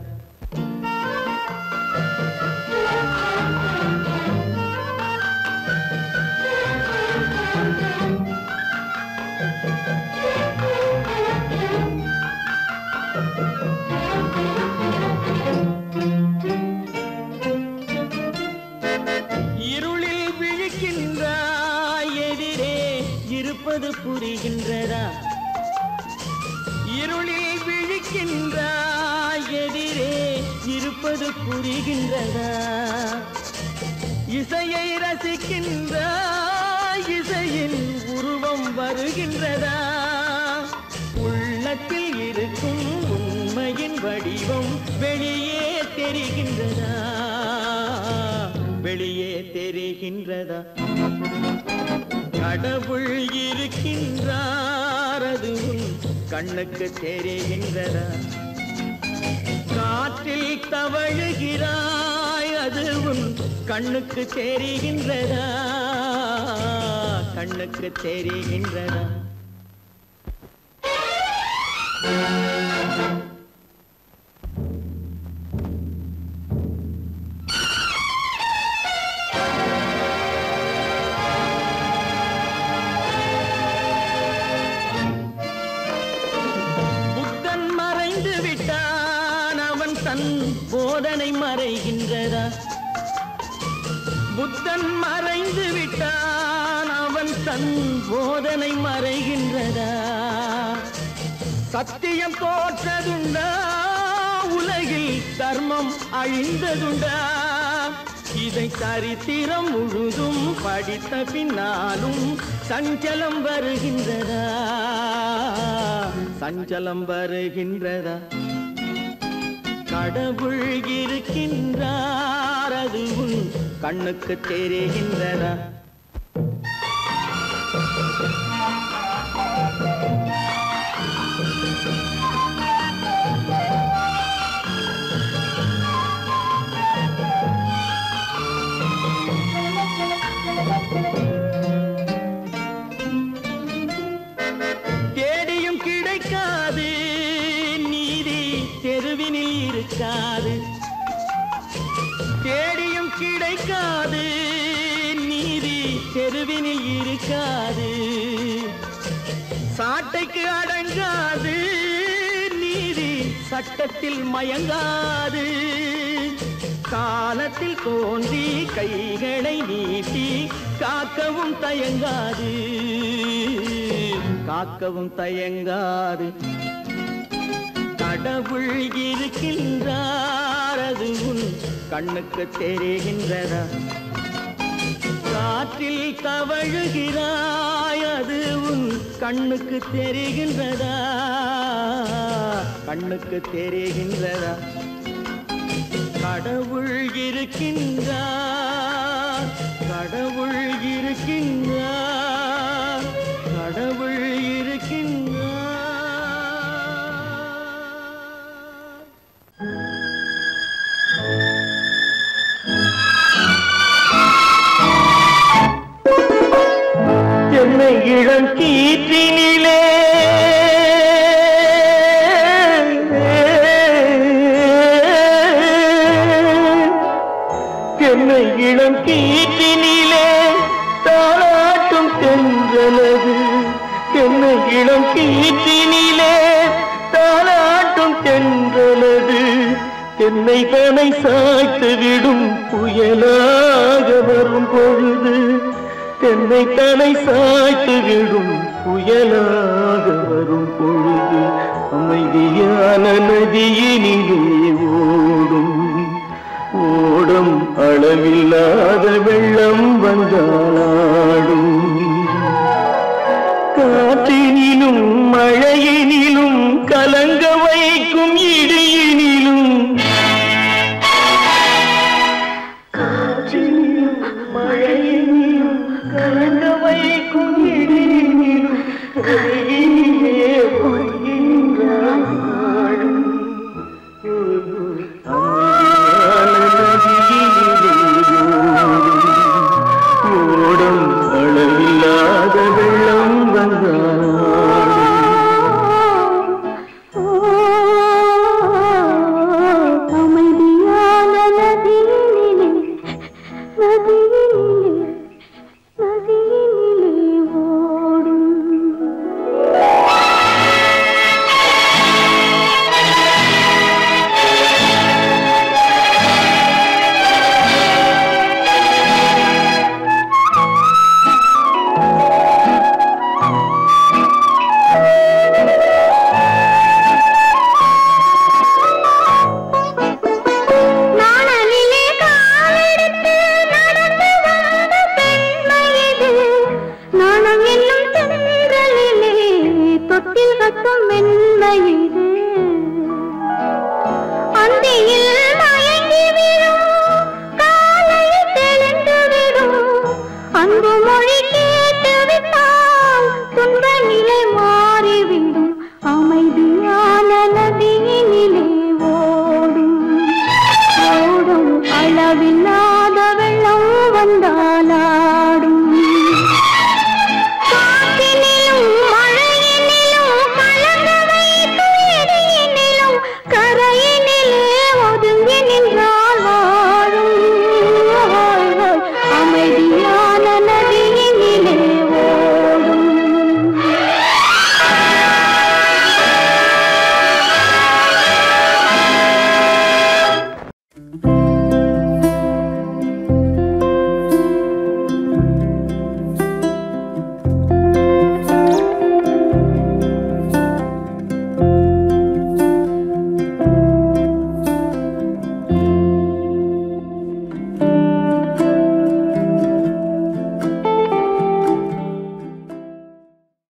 இருளில் விழிக்கின்றாய் எதிரே இருப்பது புரிகின்றதா இருளில் விழிக்கின்றாய் எதிரே இருப்பது புரிகின்றதா இசையை ரசிக்கின்றாய் இசையின் உருவம் வருகின்றதா உள்ளத்தில் இருக்கும் உண்மையின் வடிவம் வெளியே தெரிகின்றதா வெளியே தெரிகின்றதா கடவுள் இருக்கின்றார் அது உன் கண்ணுக்கு தெரிகின்றதா காற்றில் தவழுகிறாய் அது உன் கண்ணுக்கு தெரிகின்றதா கண்ணுக்கு தெரிகின்றதா புத்தன் மறைந்து விட்டான் அவன் தன் போதனை மறைகின்றதா புத்தன் மறைந்து விட்டான் அவன் தன் போதனை மறைகின்றதா சத்தியம் தோற்றதுண்டா உலகில் தர்மம் அழிந்ததுண்டா இதை சரித்திரம் முழுதும் படித்த பின்னாலும் சஞ்சலம் வருகின்றதா சஞ்சலம் வருகின்றதா கடவுள் இருக்கின்றார் அது உன் கண்ணுக்கு தெரிகின்றதா தேடியும் கிடைக்காது நீதி தெருவினில் இருக்காது தேடியும் கிடைக்காது நீதி தெருவினில் இருக்காது சாட்டைக்கு அடங்காது நீதி சட்டத்தில் மயங்காது காலத்தில் தோன்றி கைகளை நீட்டி காக்கவும் தயங்காது காக்கவும் தயங்காது கடவுள் இருக்கின்றார் அது உன் கண்ணுக்கு தெரிகின்றதா காற்றில் தவழுகிறாய் அது உன் கண்ணுக்கு தெரிகின்றதா கண்ணுக்கு தெரிகின்றதா கடவுள் இருக்கின்றார் கடவுள் இருக்கின்றார் கடவுள் இருக்கின்றார் என்னை இளம் கீற்றினிலே என்னை இளம் கீற்றினிலே தாளாட்டும் தென்றலது என்னை இளம் கீற்றினிலே தாளாட்டும் தென்றலது என்னை தனை சாய்த்து விடும் புயலாக வரும் பொழுது என்னை தலை சாய்த்து விடும் புயலாக வரும் பொழுது அமைதியான நதியினிலே ஓடும் ஓடும் அளவில்லாத வெள்ளம் வந்தாளாடும் காற்றினிலும் மழையினிலும் கலங்க வைக்கும் இடியினிலும் காற்றினிலும் மழையினிலும் கலங்க வைக்கும் இடியினிலும் கையினிலே பொய்கின்றான் நாடும். அமைதியான நதியினிலே ஓடும் ஓடும் அளவில்லாத வெள்ளம் வந்தாடும் அமைதியான நதியினிலே நதியினிலே நதியினிலே ஓடும் நாணலிலே காலெடுத்து நடந்து வந்த பெண்மை இது. நாணம் என்னும் தென்றலிலே தொட்டில் கட்டும் மென்மை இது. அந்தியில்